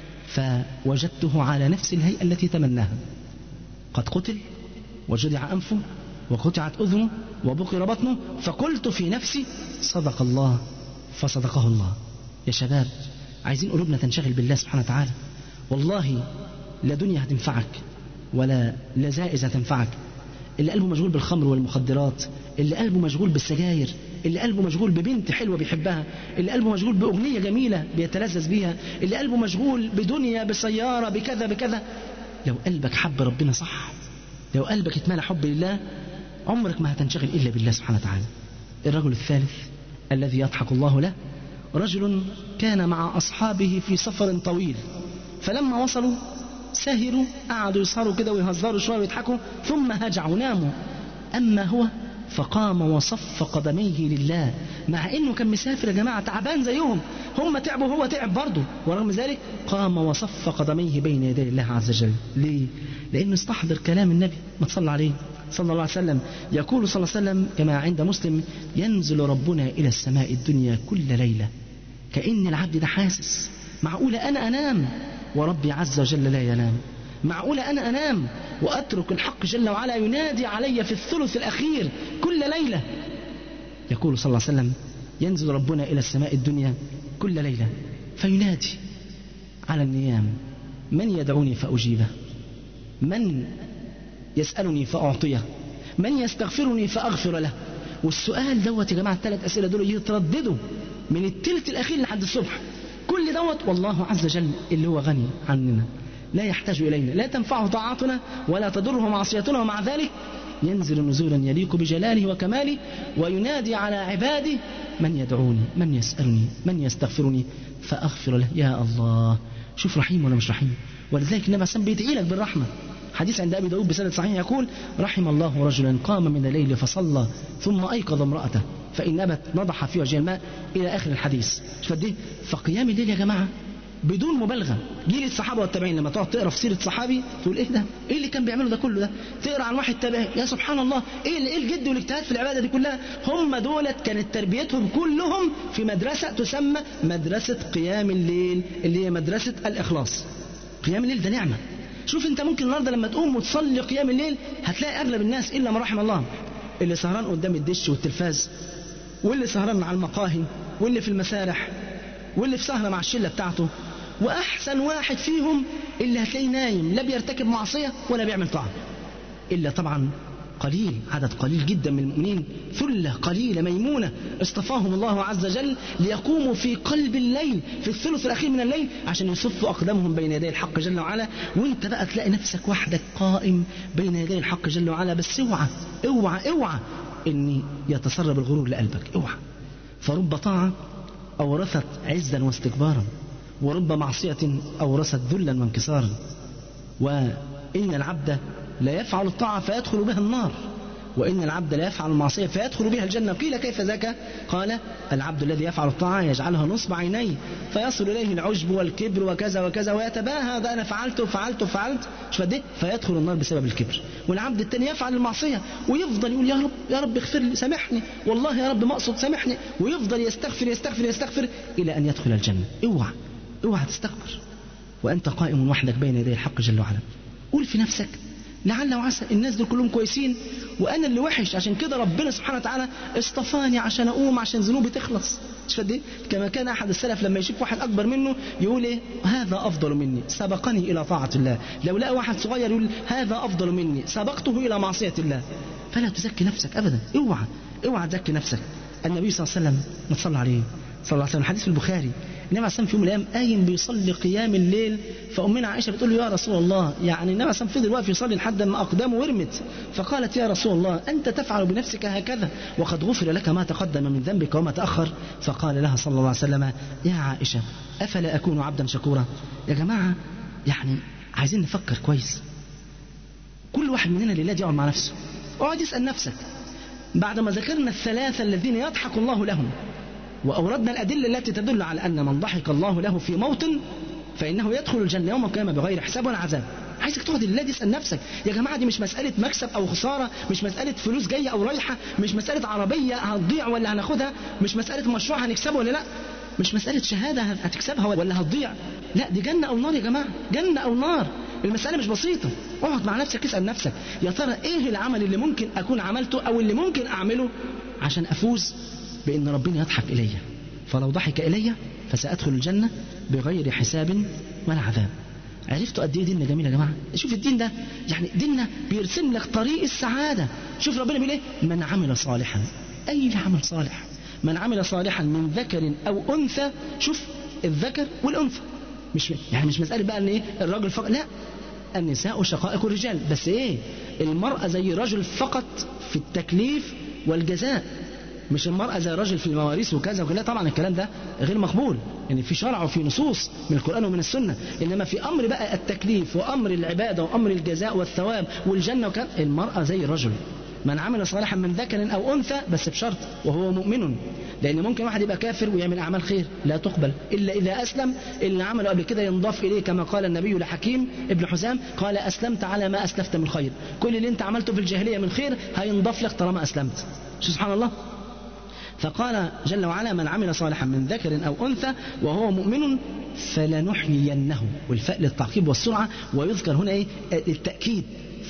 فوجدته على نفس الهيئة التي تمناها قد قتل وجدع أنفه وقطعت أذنه وبقر بطنه فقلت في نفسي صدق الله فصدقه الله يا شباب عايزين قلوبنا تنشغل بالله سبحانه وتعالى والله لا دنيا هتنفعك ولا لذائذ هتنفعك اللي قلبه مشغول بالخمر والمخدرات اللي قلبه مشغول بالسجاير اللي قلبه مشغول ببنت حلوة بيحبها اللي قلبه مشغول بأغنية جميلة بيتلذذ بيها اللي قلبه مشغول بدنيا بسيارة بكذا بكذا لو قلبك حب ربنا صح لو قلبك اتملى حب لله عمرك ما هتنشغل إلا بالله سبحانه وتعالى الرجل الثالث الذي يضحك الله له رجل كان مع أصحابه في سفر طويل فلما وصلوا سهروا قعدوا يسهروا كده ويهزروا شوية ويضحكوا ثم هجعوا ناموا أما هو فقام وصف قدميه لله مع انه كان مسافر يا جماعه تعبان زيهم هم تعبوا وهو تعب برضه ورغم ذلك قام وصف قدميه بين يدي الله عز وجل ليه لانه استحضر كلام النبي ما تصلى عليه صلى الله عليه وسلم يقول صلى الله عليه وسلم كما عند مسلم ينزل ربنا الى السماء الدنيا كل ليله كأن العبد ده حاسس معقولة أنا أنام وربي عز وجل لا ينام معقولة أنا أنام وأترك الحق جل وعلا ينادي علي في الثلث الأخير كل ليلة يقول صلى الله عليه وسلم ينزل ربنا إلى السماء الدنيا كل ليلة فينادي على النيام من يدعوني فأجيبه من يسألني فأعطيه من يستغفرني فأغفر له والسؤال دوت يا جماعة الثلاث أسئلة دول يترددوا من التلت الأخير لحد الصبح كل دوت والله عز وجل اللي هو غني عننا لا يحتاج إلينا لا تنفعه طاعتنا ولا تضره معصيتنا ومع ذلك ينزل نزولا يليق بجلاله وكماله وينادي على عباده من يدعوني من يسألني من يستغفرني فأغفر له يا الله شوف رحيم ولا مش رحيم ولذلك النبي عليه بيدعي لك بالرحمة حديث عند أبي داود بسند صحيح يقول رحم الله رجلا قام من الليل فصلى ثم أيقظ امرأته فإن نبت نضح في وجه الماء إلى آخر الحديث شوف قد إيه فقيام الليل يا جماعة بدون مبالغه جيل الصحابه والتابعين لما تقعد تقرا في سيره صحابي تقول ايه ده؟ ايه اللي كان بيعمله ده كله ده؟ تقرا عن واحد تابعي يا سبحان الله ايه ايه الجد والاجتهاد في العباده دي كلها؟ هم دولت كانت تربيتهم كلهم في مدرسه تسمى مدرسه قيام الليل اللي هي مدرسه الاخلاص. قيام الليل ده نعمه. شوف انت ممكن النهارده لما تقوم وتصلي قيام الليل هتلاقي اغلب الناس الا ما رحم الله اللي سهران قدام الدش والتلفاز واللي سهران على المقاهي واللي في المسارح واللي في سهره مع الشله بتاعته واحسن واحد فيهم اللي هتلاقيه نايم لا بيرتكب معصيه ولا بيعمل طاعه الا طبعا قليل عدد قليل جدا من المؤمنين ثلة قليلة ميمونة اصطفاهم الله عز وجل ليقوموا في قلب الليل في الثلث الأخير من الليل عشان يصفوا أقدامهم بين يدي الحق جل وعلا وانت بقى تلاقي نفسك وحدك قائم بين يدي الحق جل وعلا بس اوعى اوعى اوعى ان يتسرب الغرور لقلبك اوعى فرب طاعة أورثت عزا واستكبارا ورب معصية أورثت ذلا وانكسارا وإن العبد لا يفعل الطاعة فيدخل بها النار وإن العبد لا يفعل المعصية فيدخل بها الجنة قيل كيف ذاك قال العبد الذي يفعل الطاعة يجعلها نصب عينيه فيصل إليه العجب والكبر وكذا وكذا ويتباهى ده أنا فعلت وفعلت وفعلت مش فدي فيدخل النار بسبب الكبر والعبد الثاني يفعل المعصية ويفضل يقول يا رب يا رب اغفر لي سامحني والله يا رب ما أقصد سامحني ويفضل يستغفر يستغفر يستغفر إلى أن يدخل الجنة اوعى اوعى تستكبر وأنت قائم وحدك بين يدي الحق جل وعلا قول في نفسك لعل وعسى الناس دول كلهم كويسين وانا اللي وحش عشان كده ربنا سبحانه وتعالى اصطفاني عشان اقوم عشان ذنوبي تخلص مش قد ايه كما كان احد السلف لما يشوف واحد اكبر منه يقول ايه هذا افضل مني سبقني الى طاعه الله لو لقى واحد صغير يقول هذا افضل مني سبقته الى معصيه الله فلا تزكي نفسك ابدا اوعى اوعى تزكي نفسك النبي صلى الله عليه وسلم ما تصلى عليه صلى الله عليه وسلم حديث في البخاري النبي عليه في يوم من الايام قايم بيصلي قيام الليل فامنا عائشه بتقول له يا رسول الله يعني النبي عليه فضل واقف يصلي لحد ما اقدامه ورمت فقالت يا رسول الله انت تفعل بنفسك هكذا وقد غفر لك ما تقدم من ذنبك وما تاخر فقال لها صلى الله عليه وسلم يا عائشه افلا اكون عبدا شكورا يا جماعه يعني عايزين نفكر كويس كل واحد مننا لله يقعد مع نفسه اقعد اسال نفسك بعد ما ذكرنا الثلاثه الذين يضحك الله لهم وأوردنا الأدلة التي تدل على أن من ضحك الله له في موطن فإنه يدخل الجنة يوم القيامة بغير حساب ولا عذاب عايزك تقعد لله تسأل نفسك يا جماعة دي مش مسألة مكسب أو خسارة مش مسألة فلوس جاية أو رايحة مش مسألة عربية هتضيع ولا هناخدها مش مسألة مشروع هنكسبه ولا لا مش مسألة شهادة هتكسبها ولا هتضيع لا دي جنة أو نار يا جماعة جنة أو نار المسألة مش بسيطة اقعد مع نفسك اسأل نفسك يا ترى ايه العمل اللي ممكن أكون عملته أو اللي ممكن أعمله عشان أفوز بأن ربنا يضحك إلي فلو ضحك إلي فسأدخل الجنة بغير حساب ولا عذاب عرفتوا قد ايه ديننا جميل يا جماعه شوف الدين ده يعني ديننا بيرسم لك طريق السعاده شوف ربنا بيقول ايه من عمل صالحا اي عمل صالح من عمل صالحا من ذكر او انثى شوف الذكر والانثى مش يعني مش مساله بقى ان ايه الراجل فقط لا النساء شقائق الرجال بس ايه المراه زي الرجل فقط في التكليف والجزاء مش المرأة زي الرجل في المواريث وكذا وكذا طبعا الكلام ده غير مقبول يعني في شرع وفي نصوص من القرآن ومن السنة إنما في أمر بقى التكليف وأمر العبادة وأمر الجزاء والثواب والجنة وكذا المرأة زي الرجل من عمل صالحا من ذكر أو أنثى بس بشرط وهو مؤمن لأن ممكن واحد يبقى كافر ويعمل أعمال خير لا تقبل إلا إذا أسلم اللي عمله قبل كده ينضاف إليه كما قال النبي لحكيم ابن حزام قال أسلمت على ما أسلفت من خير كل اللي أنت عملته في الجاهلية من خير هينضاف لك طالما أسلمت شو سبحان الله فقال جل وعلا من عمل صالحا من ذكر أو أنثى وهو مؤمن فلنحيينه والفاء للتعقيب والسرعة ويذكر هنا إيه التأكيد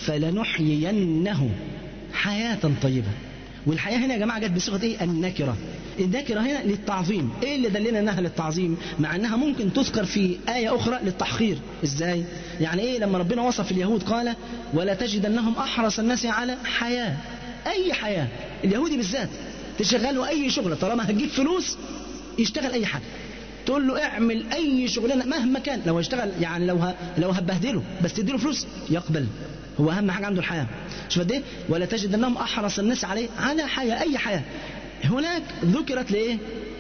فلنحيينه حياة طيبة والحياة هنا يا جماعة جت بصيغة إيه النكرة النكرة هنا للتعظيم إيه اللي دلنا إنها للتعظيم مع إنها ممكن تذكر في آية أخرى للتحقير إزاي يعني إيه لما ربنا وصف اليهود قال ولا تجدنهم أحرص الناس على حياة أي حياة اليهودي بالذات تشغله أي شغلة طالما هتجيب فلوس يشتغل أي حاجة تقول له اعمل اي شغلانه مهما كان لو هيشتغل يعني لو ه... لو هتبهدله بس تديله فلوس يقبل هو اهم حاجه عنده الحياه شوف قد ايه ولا تجد انهم احرص الناس عليه على حياه اي حياه هناك ذكرت لايه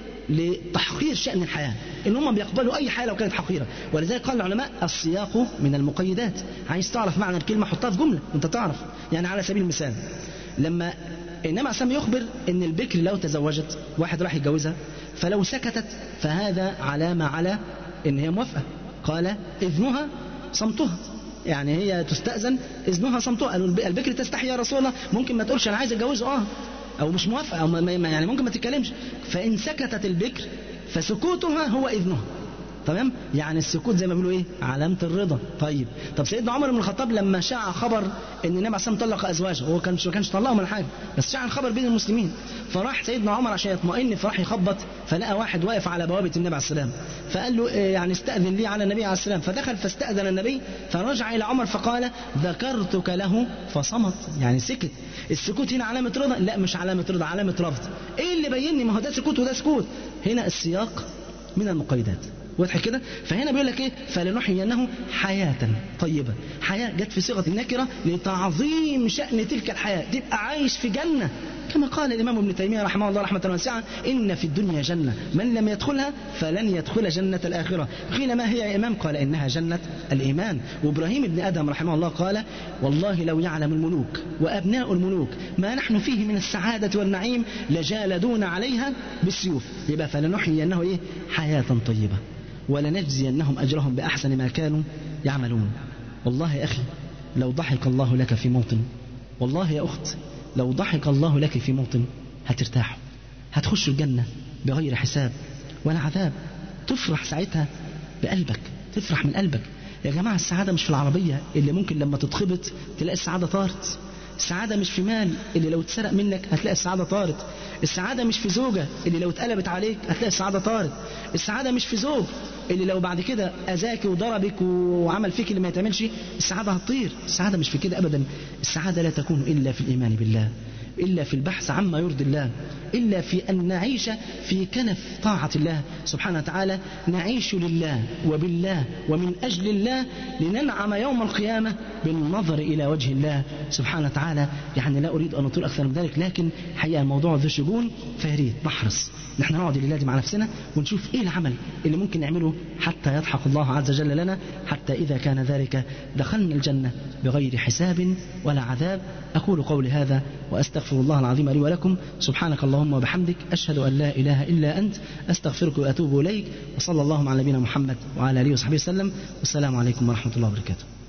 لتحقير شأن الحياة إن هم بيقبلوا أي حياة لو كانت حقيرة ولذلك قال العلماء السياق من المقيدات عايز تعرف معنى الكلمة حطها في جملة وأنت تعرف يعني على سبيل المثال لما إنما عسام يخبر إن البكر لو تزوجت واحد راح يتجوزها فلو سكتت فهذا علامة على إن هي موافقة قال إذنها صمتها يعني هي تستأذن إذنها صمتها قالوا البكر تستحي يا رسول الله ممكن ما تقولش أنا عايز أتجوزه آه أو مش موافقة أو ما يعني ممكن ما تتكلمش فإن سكتت البكر فسكوتها هو إذنها تمام يعني السكوت زي ما بيقولوا ايه علامه الرضا طيب طب سيدنا عمر بن الخطاب لما شاع خبر ان النبي عليه طلق ازواجه هو كانش ما كانش طلقهم ولا حاجه بس شاع الخبر بين المسلمين فراح سيدنا عمر عشان يطمئن فراح يخبط فلقى واحد واقف على بوابه النبي عليه السلام فقال له إيه يعني استاذن لي على النبي عليه السلام فدخل فاستاذن النبي فرجع الى عمر فقال ذكرتك له فصمت يعني سكت السكوت هنا علامه رضا لا مش علامه رضا علامه رفض ايه اللي بيني ما هو ده سكوت وده سكوت هنا السياق من المقيدات واضح كده فهنا بيقول لك ايه فلنحيينه حياة طيبة حياة جت في صيغة النكرة لتعظيم شأن تلك الحياة تبقى عايش في جنة كما قال الإمام ابن تيمية رحمه الله رحمة واسعة إن في الدنيا جنة من لم يدخلها فلن يدخل جنة الآخرة قيل ما هي يا إمام قال إنها جنة الإيمان وإبراهيم ابن آدم رحمه الله قال والله لو يعلم الملوك وأبناء الملوك ما نحن فيه من السعادة والنعيم لجالدون عليها بالسيوف يبقى فلنحيينه إيه حياة طيبة ولنجزينهم أجرهم بأحسن ما كانوا يعملون والله يا أخي لو ضحك الله لك في موطن والله يا أخت لو ضحك الله لك في موطن هترتاح هتخش الجنة بغير حساب ولا عذاب تفرح ساعتها بقلبك تفرح من قلبك يا جماعة السعادة مش في العربية اللي ممكن لما تتخبط تلاقي السعادة طارت السعادة مش في مال اللي لو اتسرق منك هتلاقي السعادة طارت السعادة مش في زوجة اللي لو اتقلبت عليك هتلاقي السعادة طارت السعادة مش في زوج اللي لو بعد كده أذاك وضربك وعمل فيك اللي ما يتعملش السعادة هتطير السعادة مش في كده أبدا السعادة لا تكون إلا في الإيمان بالله إلا في البحث عما يرضي الله إلا في أن نعيش في كنف طاعة الله سبحانه وتعالى نعيش لله وبالله ومن أجل الله لننعم يوم القيامة بالنظر إلى وجه الله سبحانه وتعالى يعني لا أريد أن أطول أكثر من ذلك لكن حقيقة الموضوع ذو شجون فياريت نحرص نحن نقعد الليلة مع نفسنا ونشوف إيه العمل اللي ممكن نعمله حتى يضحك الله عز وجل لنا حتى إذا كان ذلك دخلنا الجنة بغير حساب ولا عذاب أقول قولي هذا وأستغفر الله العظيم لي ولكم سبحانك اللهم وبحمدك أشهد أن لا إله إلا أنت أستغفرك وأتوب إليك وصلى الله على نبينا محمد وعلى آله وصحبه وسلم والسلام عليكم ورحمة الله وبركاته